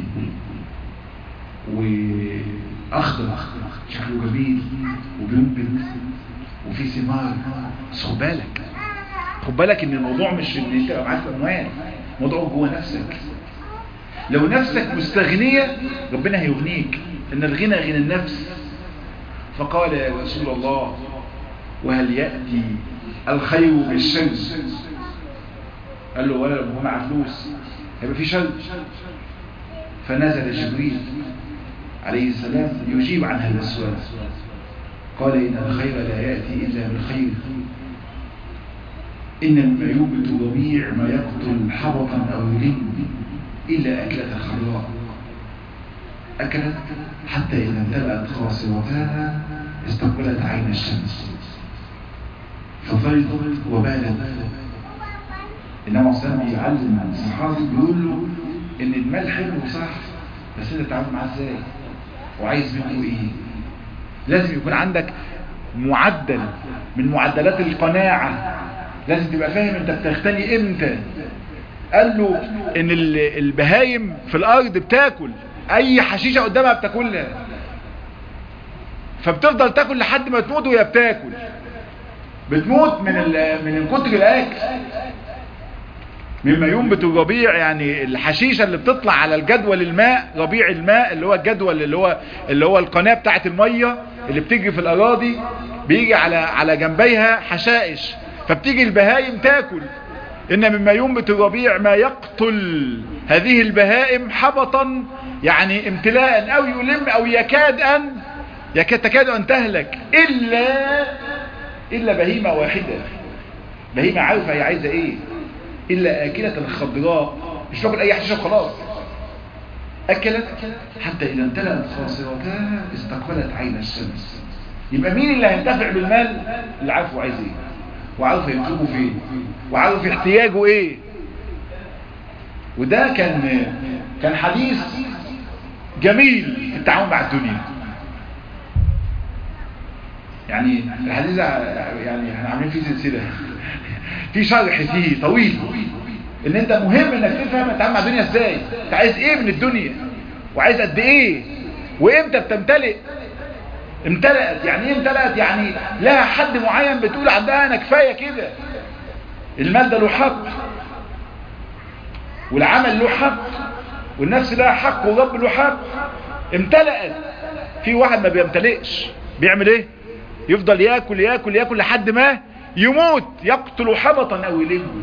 واخضر شكله جميل وبينبت وفي ثمار بس خد بالك خد بالك ان الموضوع مش ان انت معاك اموال الموضوع جوه نفسك لو نفسك مستغنية ربنا هيغنيك ان الغنى غنى النفس فقال يا رسول الله وهل يأتي الخير بالشر قال له ولا لو معاه فلوس هيبقى في شر فنزل جبريل عليه السلام يجيب عن هذا السؤال قال إن الخير لا يأتي إلا بالخير إن مما يوبت الربيع ما يقتل حبطا أو يلم إلا أكلة الخضراء أكلت حتى إذا امتلأت خاصرتها استقبلت عين الشمس ففرضت وبالت إنما صلى يعلم الصحابي بيقول له إن المال حلو صح بس أنت تتعامل معاه إزاي وعايز منه إيه لازم يكون عندك معدل من معدلات القناعة لازم تبقى فاهم انت بتغتني امتى قال له ان البهايم في الارض بتاكل اي حشيشة قدامها بتاكلها فبتفضل تاكل لحد ما تموت وهي بتاكل بتموت من ال... من كتر الاكل مما ينبت الربيع يعني الحشيشة اللي بتطلع على الجدول الماء ربيع الماء اللي هو الجدول اللي هو اللي هو القناة بتاعة المية اللي بتجري في الاراضي بيجي على على جنبيها حشائش فبتيجي البهايم تاكل ان مما ينبت الربيع ما يقتل هذه البهائم حبطا يعني امتلاء او يلم او يكاد ان يكاد تكاد ان تهلك الا الا بهيمة واحدة بهيمة عارفة هي عايزة ايه الا اكلة الخضراء مش باكل اي حشيشة خلاص اكلت حتى اذا امتلأت خاصرتها استقبلت عين الشمس يبقى مين اللي هينتفع بالمال اللي عارفه عايز ايه وعارف ينقبه فين وعارف احتياجه ايه وده كان كان حديث جميل في التعامل مع الدنيا يعني الحديث يعني احنا عاملين فيه سلسله في شرح فيه طويل ان انت مهم انك تفهم تتعامل مع الدنيا ازاي انت عايز ايه من الدنيا وعايز قد ايه وامتى بتمتلئ امتلأت يعني ايه امتلأت يعني لها حد معين بتقول عندها انا كفاية كده المال ده له حق والعمل له حق والنفس لها حق والرب له حق امتلأت في واحد ما بيمتلئش بيعمل ايه يفضل ياكل ياكل ياكل لحد ما يموت يقتل حبطا او يلم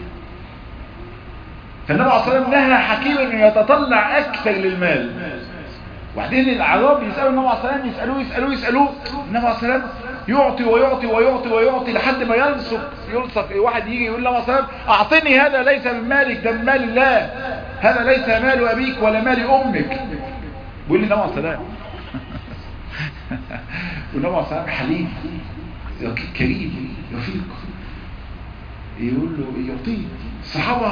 فالنبي عليه الصلاه والسلام نهى حكيما انه يتطلع اكثر للمال وبعدين الاعراب يسالوا النبي عليه الصلاه والسلام يسالوه يسالوه يسالوه النبي عليه الصلاه والسلام يعطي ويعطي ويعطي ويعطي لحد ما يلصق يلصق واحد يجي يقول النبي عليه الصلاه والسلام اعطني هذا ليس من مالك ده من مال الله هذا ليس مال ابيك ولا مال امك بيقول لي النبي عليه الصلاه والنبي عليه الصلاه والسلام حليم كريم رفيق يقول له يعطيه الصحابه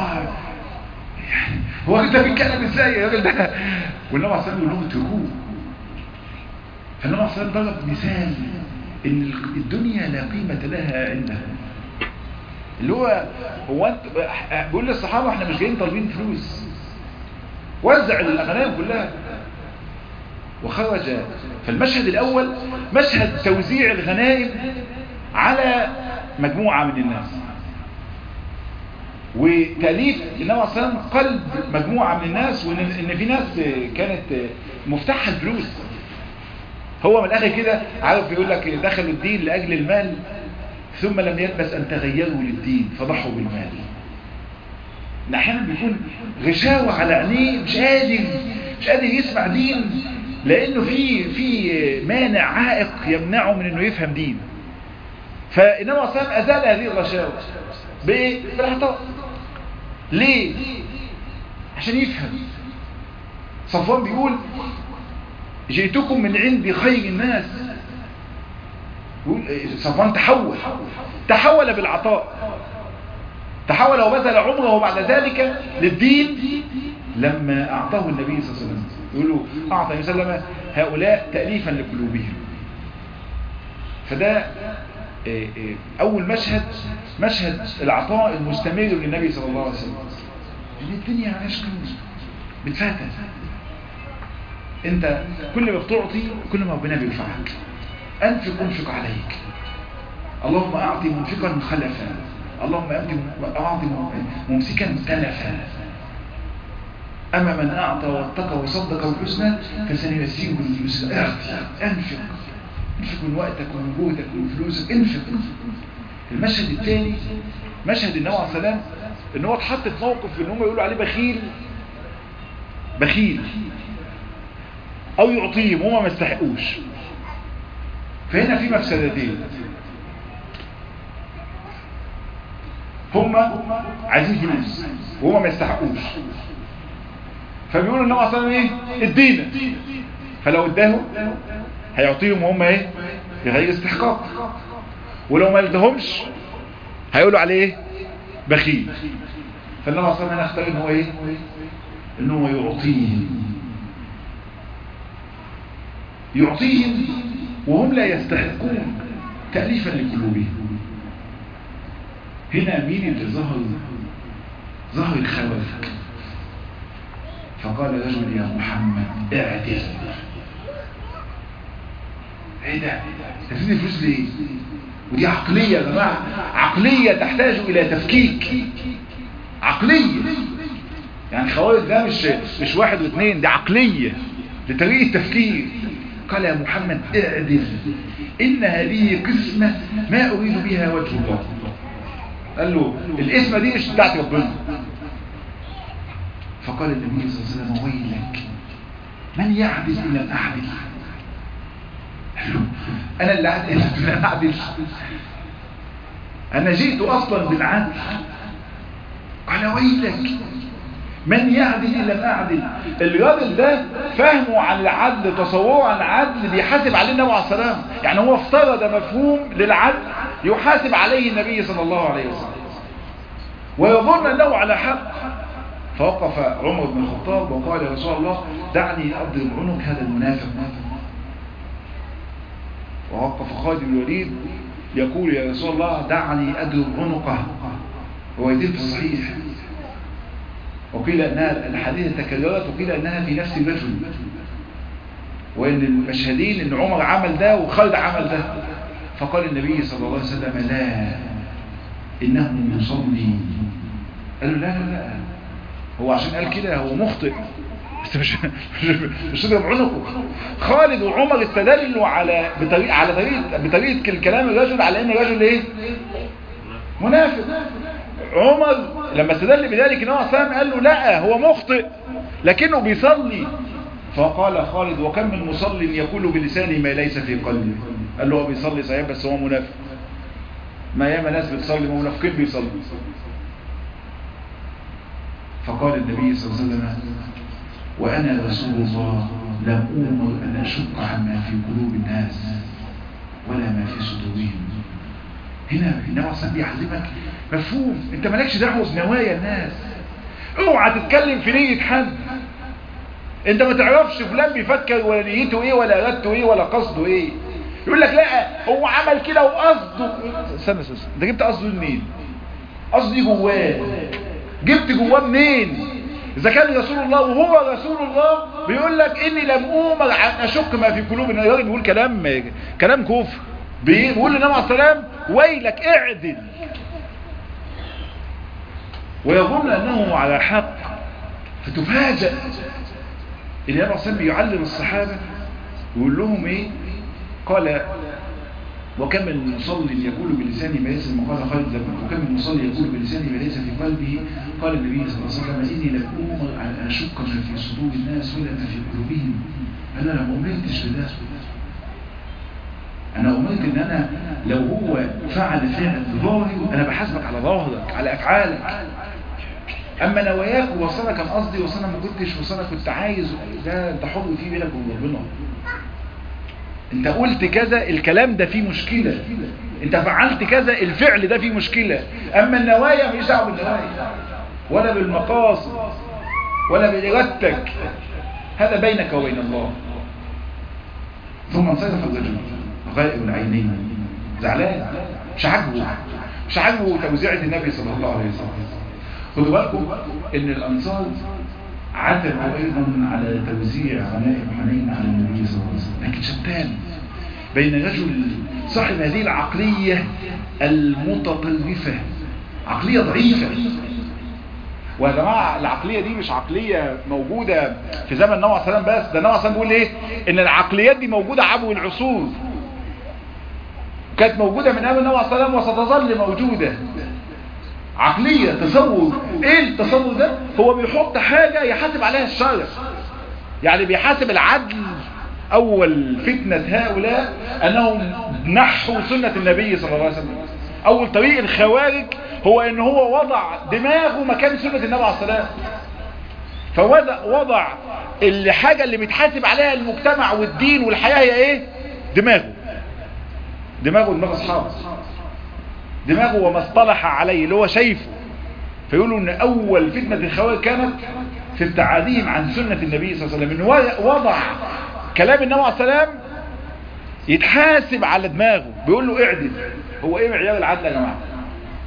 هو انت بتتكلم ازاي يا راجل ده والنبي عليه الصلاه والسلام يقول لهم اتركوه فالنبي عليه الصلاه والسلام ضرب مثال ان الدنيا لا قيمه لها عندها اللي هو هو انت بيقول للصحابه احنا مش جايين طالبين فلوس وزع الاغنام كلها وخرج فالمشهد الاول مشهد توزيع الغنائم على مجموعه من الناس وتأليف النبي عليه الصلاة والسلام قلب مجموعة من الناس وإن في ناس كانت مفتاحها الفلوس هو من الآخر كده عارف يقول لك دخلوا الدين لأجل المال ثم لم يلبس أن تغيروا للدين فضحوا بالمال أحيانا بيكون غشاوة على عينيه مش قادر مش قادر يسمع دين لأنه في في مانع عائق يمنعه من إنه يفهم دين فالنبي عليه الصلاة والسلام أزال هذه الغشاوة بايه بالعطاء ليه عشان يفهم صفوان بيقول جئتكم من عند خير الناس صفوان تحول تحول بالعطاء تحول وبذل عمره بعد ذلك للدين لما أعطاه النبي صلى الله عليه وسلم يقولوا أعطى النبي صلى الله عليه وسلم هؤلاء تأليفا لقلوبهم فده اول مشهد مشهد العطاء المستمر للنبي صلى الله عليه وسلم ان الدنيا معلش كنز بتفاتن انت كل ما بتعطي كل ما ربنا بيرفعك انفق انفق عليك اللهم اعطي منفقا خلفا اللهم اعطي ممسكا تلفا اما من اعطى واتقى وصدق بالحسنى فسنيسره باليسرى اعطي انفق انفق من وقتك ومن جهدك ومن فلوسك انفق المشهد الثاني مشهد النبي عليه السلام ان هو اتحط في موقف ان هم يقولوا عليه بخيل بخيل او يعطيهم هم ما يستحقوش فهنا في مفسدتين هم عايزين فلوس وهم ما يستحقوش فبيقولوا النبي عليه الصلاه والسلام ايه ادينا فلو اداهم هيعطيهم هم ايه بغير استحقاق ولو ما ادهمش هيقولوا عليه ايه بخيل فالنبي صلى الله عليه وسلم اختار ان هو ايه ان هو يعطيهم يعطيهم وهم لا يستحقون تأليفا لقلوبهم هنا مين اللي ظهر ظهر الخوف فقال رجل يا محمد اعدل ايه ده تفيد الفلوس ليه ودي عقلية يا جماعة عقلية تحتاج الى تفكيك عقلية يعني خوارج ده مش مش واحد واثنين دي عقلية لطريقة تفكير قال يا محمد اعدل ان هذه قسمة ما اريد بها وجه الله قال له الاسمة دي مش بتاعت ربنا فقال النبي صلى الله عليه وسلم ويلك من يعدل إن لم أعدل قال له أنا اللي أعدل إن لم أعدل أنا جئت أصلا بالعدل قال ويلك من يعدل إن لم أعدل الراجل ده فهمه عن العدل تصوره عن العدل بيحاسب عليه النبي عليه السلام يعني هو افترض مفهوم للعدل يحاسب عليه النبي صلى الله عليه وسلم ويظن أنه على حق فوقف عمر بن الخطاب وقال يا رسول الله دعني أضرب عنق هذا المنافق ووقف خالد بن الوليد يقول يا رسول الله دعني أضرب عنقه روايتين في الصحيح وقيل أنها الحديث تكررت وقيل أنها في نفس الرجل وإن المشهدين أن عمر عمل ده وخالد عمل ده فقال النبي صلى الله عليه وسلم لا إنه يصلي قالوا لا لا لا هو عشان قال كده هو مخطئ بس مش مش تضرب عنقه خالد وعمر استدلوا على بطريقه على طريقه بطريقه الكلام الرجل على ان الرجل ايه منافق عمر لما استدل بذلك ان هو سام قال له لا هو مخطئ لكنه بيصلي فقال خالد وكم من مصل يقول بلسانه ما ليس في قلبه قال له هو بيصلي صحيح بس هو منافق ما ياما ناس بتصلي ومنافقين بيصلي فقال النبي صلى الله عليه وسلم وأنا رسول الله لم أؤمر أن أشق عما في قلوب الناس ولا ما في صدورهم هنا النبي صلى الله بيعلمك مفهوم انت مالكش دعوه بنوايا الناس اوعى تتكلم في نية حد انت ما تعرفش فلان بيفكر ولا نيته ايه ولا ارادته ايه ولا قصده ايه يقول لك لا هو عمل كده وقصده استنى استنى انت جبت قصده منين قصدي جواه جبت جواه منين اذا كان رسول الله وهو رسول الله بيقول لك اني لم اومر ان اشك ما في قلوب الراجل بيقول كلام كلام كفر بيقول للنبي عليه السلام ويلك اعدل ويظن انه على حق فتفاجأ النبي عليه السلام بيعلم الصحابة ويقول لهم ايه قال وكم من مصلي يقول بلسانه ما ليس ما قال خالد زمان وكم من مصلي يقول بلسانه ما ليس في قلبه قال النبي صلى الله عليه وسلم اني لم امر ان اشك ما في صدور الناس ولا ما في قلوبهم انا لم امرتش بده انا امرت ان انا لو هو فعل فعل ظاهر انا بحاسبك على ظاهرك على افعالك اما نواياك وصلك كان قصدي وصلنا ما كنتش وصلنا كنت عايز ده انت حر فيه بينك وبين ربنا انت قلت كذا الكلام ده فيه مشكلة انت فعلت كذا الفعل ده فيه مشكلة اما النوايا مش دعوه بالنوايا ولا بالمقاصد ولا بإرادتك هذا بينك وبين الله ثم انصرف الرجل غائب العينين زعلان مش عاجبه مش عاجبه توزيعة النبي صلى الله عليه وسلم خدوا بالكم ان الانصار عتبوا ايضا على توزيع غنائم حنين على النبي صلى الله عليه وسلم لكن شتان بين رجل صاحب هذه العقلية المتطرفة عقلية ضعيفة ويا جماعة العقلية دي مش عقلية موجودة في زمن النبي عليه السلام بس ده النبي عليه السلام بيقول ايه ان العقليات دي موجودة عبر العصور كانت موجودة من ايام النبي عليه السلام وستظل موجودة عقلية تصور ايه التصور ده هو بيحط حاجة يحاسب عليها الشرع يعني بيحاسب العدل اول فتنة هؤلاء انهم نحوا سنة النبي صلى الله عليه وسلم اول طريق الخوارج هو ان هو وضع دماغه مكان سنة النبي عليه السلام فوضع وضع الحاجة اللي بيتحاسب عليها المجتمع والدين والحياة هي ايه دماغه دماغه دماغ اصحابه دماغه وما اصطلح عليه اللي هو شايفه فيقولوا ان اول فتنة الخوارج كانت في ابتعادهم عن سنة النبي صلى الله عليه وسلم انه وضع كلام النبي عليه السلام يتحاسب على دماغه بيقول له اعدل هو ايه معيار العدل يا جماعه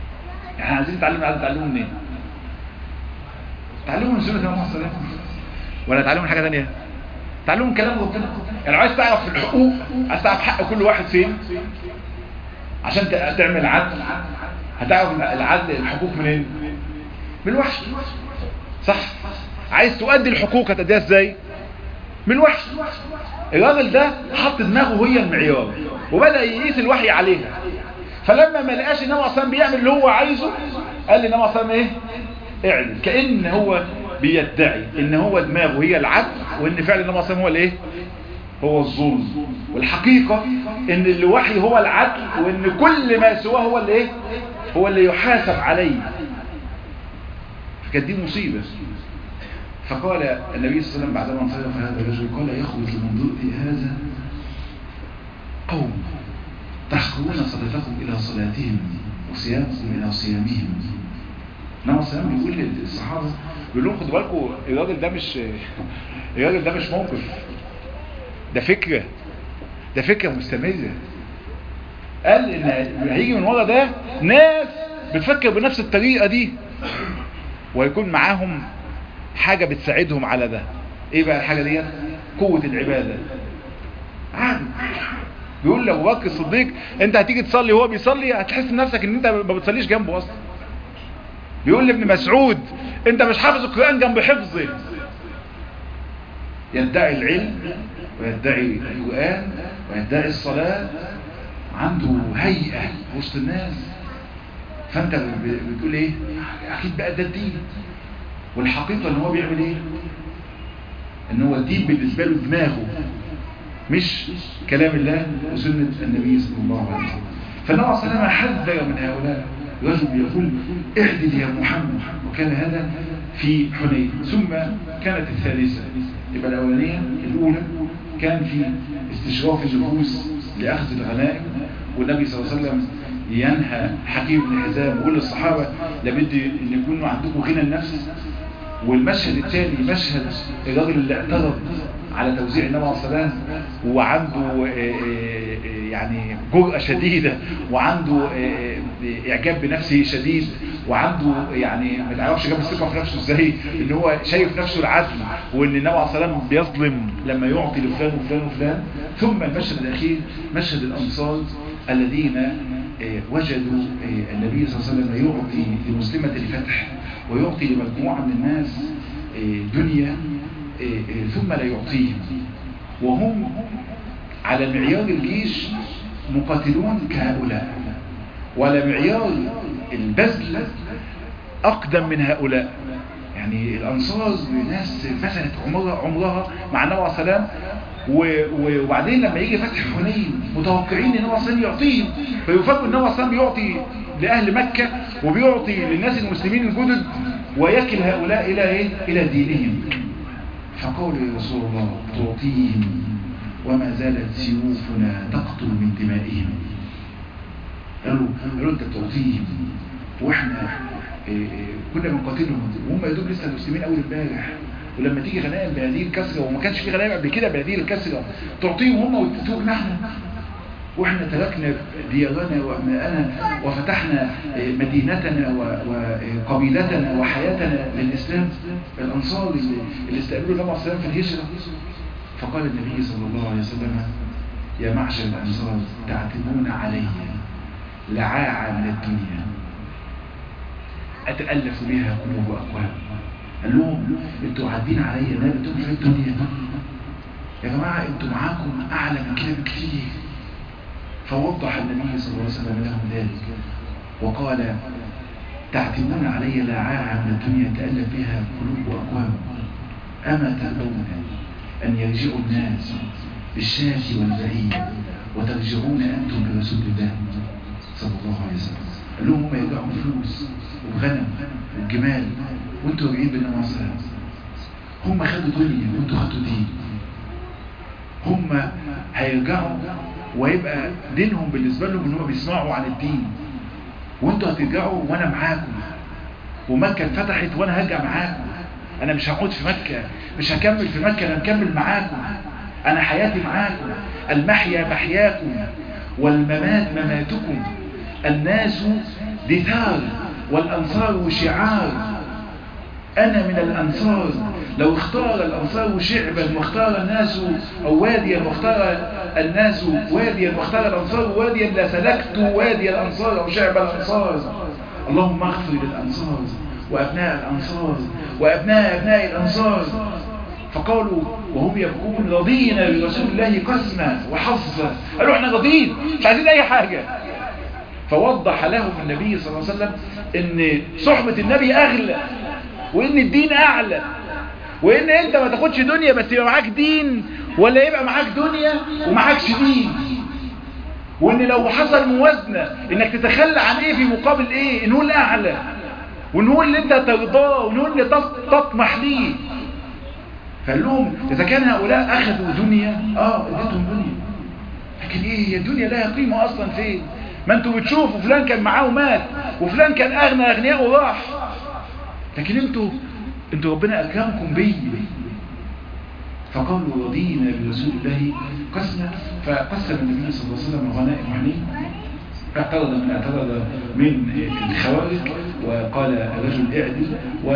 يعني عايزين نتعلم العدل تعلمه منين تعلمه من سنة النبي عليه السلام ولا تعلمهم حاجة تانية تعلمهم كلام ربنا يعني عايز تعرف الحقوق عايز تعرف حق كل واحد فين عشان تعمل عدل هتعرف العدل الحقوق منين من الوحي صح عايز تؤدي الحقوق هتأديها ازاي من الوحي الراجل ده حط دماغه هي المعيار وبدأ يقيس الوحي عليها فلما ما لقاش النبي صلى الله عليه وسلم بيعمل اللي هو عايزه قال لي النبي صلى الله عليه وسلم ايه اعلن كأن هو بيدعي ان هو دماغه هي العدل وان فعل النبي صلى الله عليه وسلم هو الايه هو الظلم والحقيقة ان الوحي هو العدل وان كل ما سواه هو اللي ايه هو اللي يحاسب عليه فكانت دي مصيبة فقال النبي صلى الله عليه وسلم بعدما انصرف هذا الرجل قال يخرج من ضوء هذا قوم تحقرون صلاتكم إلى صلاتهم وصيامكم إلى صيامهم نعم السلام بيقول للصحابة بيقول لهم خدوا بالكم الراجل ده مش الراجل ده مش موقف ده فكرة ده فكرة مستمرة قال ان هيجي من ورا ده ناس بتفكر بنفس الطريقة دي ويكون معاهم حاجة بتساعدهم على ده ايه بقى الحاجة دي قوة العبادة عادي بيقول لو بكر الصديق انت هتيجي تصلي وهو بيصلي هتحس نفسك ان انت ما بتصليش جنبه اصلا بيقول لابن مسعود انت مش حافظ القرآن جنب حفظه يدعي العلم ويدعي القرآن ويدعي الصلاة عنده هيئة وسط الناس فانت بتقول ايه اكيد بقى ده الدين والحقيقة ان هو بيعمل ايه ان هو الدين بالنسبة له دماغه مش كلام الله وسنة النبي صلى الله عليه وسلم فالنبي صلى الله عليه وسلم حذر من هؤلاء رجل يقول اعدل يا محمد وكان هذا في حنين ثم كانت الثالثة يبقى الأولانية الأولى كان في استشراف النفوس لأخذ الغنائم والنبي صلى الله عليه وسلم ينهى حكيم بن حزام ويقول للصحابة لابد ان يكونوا عندكم غنى النفس والمشهد الثاني مشهد الراجل اللي اعترض على توزيع النبي عليه الصلاه وعنده يعني جرأة شديدة وعنده اعجاب بنفسه شديد وعنده يعني ما تعرفش جاب الثقه في نفسه ازاي ان هو شايف نفسه العدل وان النبي عليه الصلاه بيظلم لما يعطي لفلان وفلان وفلان ثم المشهد الاخير مشهد الانصار الذين وجدوا النبي صلى الله عليه وسلم يعطي لمسلمة الفتح ويعطي لمجموعة من الناس دنيا ثم لا يعطيهم وهم على معيار الجيش مقاتلون كهؤلاء وعلى معيار البذل أقدم من هؤلاء يعني الأنصار ناس مثلت عمرها, عمرها مع النبي عليه السلام وبعدين لما يجي فتح حنين متوقعين ان النبي صلى يعطيهم فيفاجئوا ان النبي صلى يعطي لاهل مكة وبيعطي للناس المسلمين الجدد ويكل هؤلاء الى ايه الى دينهم فقالوا يا رسول الله تعطيهم وما زالت سيوفنا تقتل من دمائهم قالوا قالوا انت تعطيهم واحنا إيه كنا بنقاتلهم وهم يا دوب لسه المسلمين اول امبارح ولما تيجي غنائم بهذه الكسرة وما كانش في غنائم قبل كده بهذه الكسرة تعطيهم هم وتتوجنا احنا واحنا تركنا ديارنا وابناءنا وفتحنا مدينتنا وقبيلتنا وحياتنا للإسلام الأنصار اللي استقبلوا النبي عليه السلام في الهجرة فقال النبي صلى الله عليه وسلم يا معشر الأنصار تعتبون علي لعاعة من الدنيا أتألف بها قلوب أقوام قال لهم انتوا عادين عليا ده انتوا في الدنيا يا جماعة انتوا معاكم اعلى من كده بكتير فوضح النبي صلى الله عليه وسلم لهم ذلك وقال تعتمون علي لعاعة من الدنيا تألف بها قلوب أقوام أما ترضون أن يرجعوا الناس بالشاة والبعير وترجعون أنتم برسول الله صلى الله عليه وسلم قال لهم هم يرجعوا فلوس وغنم وجمال وانتوا راجعين بالنبي عليه الصلاه هم خدوا دنيا وانتوا خدوا دين هم هيرجعوا ويبقى دينهم بالنسبه لهم ان هم بيسمعوا عن الدين وانتوا هترجعوا وانا معاكم ومكه اتفتحت وانا هرجع معاكم انا مش هقعد في مكه مش هكمل في مكه انا مكمل معاكم انا حياتي معاكم المحيا محياكم والممات مماتكم الناس دثار والأنصار شعار أنا من الأنصار لو اختار الأنصار شعبا واختار الناس أو واديا واختار الناس واديا واختار الأنصار واديا لسلكت وادي الأنصار أو شعب الأنصار اللهم اغفر للأنصار وأبناء الأنصار وأبناء أبناء الأنصار فقالوا وهم يبكون رضينا برسول الله قسما وحظا قالوا احنا راضيين مش عايزين اي حاجة فوضح لهم النبي صلى الله عليه وسلم ان صحبة النبي اغلى وان الدين اعلى وان انت ما تاخدش دنيا بس يبقى معاك دين ولا يبقى معاك دنيا ومعاكش دين وان لو حصل موازنة انك تتخلى عن ايه في مقابل ايه ان هو الاعلى وان هو اللي انت ترضاه وان هو اللي تطمح ليه فقال لهم إذا كان هؤلاء أخذوا دنيا آه اديتهم دنيا لكن إيه هي الدنيا لها قيمة أصلا فين ما أنتوا بتشوفوا فلان كان معاه مات وفلان كان أغنى أغنياء وراح لكن أنتوا أنتوا ربنا أكرمكم بي فقالوا رضينا برسول الله قسنا فقسم النبي صلى الله عليه وسلم الغنائم حنين اعترض من اعترض من الخوارج وقال الرجل اعدل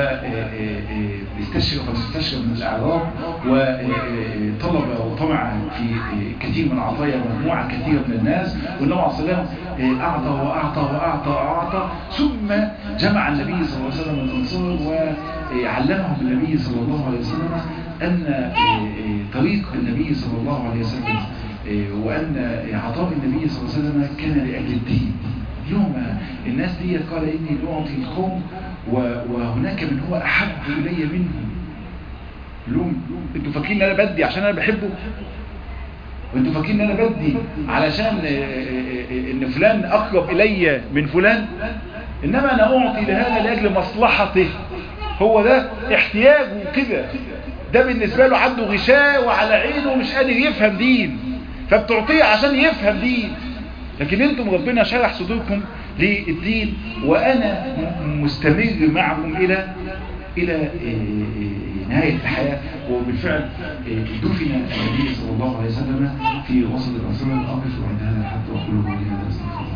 واستشرف واستشرف من الاعراب وطلب وطمع في كثير من العطايا مجموعه كثيره من الناس والنبي عليه الصلاه والسلام اعطى واعطى واعطى واعطى ثم جمع النبي صلى الله عليه وسلم الانصار وعلمهم النبي صلى الله عليه وسلم ان طريق النبي صلى الله عليه وسلم وأن عطاء النبي صلى الله عليه وسلم كان لأجل الدين يوم الناس دي قال إني لأعطي القوم وهناك من هو أحب إلي منهم لهم انتوا فاكرين ان انا بدي عشان انا بحبه وانتوا فاكرين ان انا بدي علشان ان فلان اقرب الي من فلان انما انا اعطي لهذا لاجل مصلحته هو ده احتياجه كده ده بالنسبة له عنده غشاء وعلى عينه مش قادر يفهم دين فبتعطيه عشان يفهم دين لكن انتم ربنا شرح صدوركم للدين وانا مستمر معكم الى الى نهاية الحياة وبالفعل دفن النبي صلى الله عليه وسلم في وسط الأنصار الأقف وعند هذا الحد وأقول قولي هذا أستغفر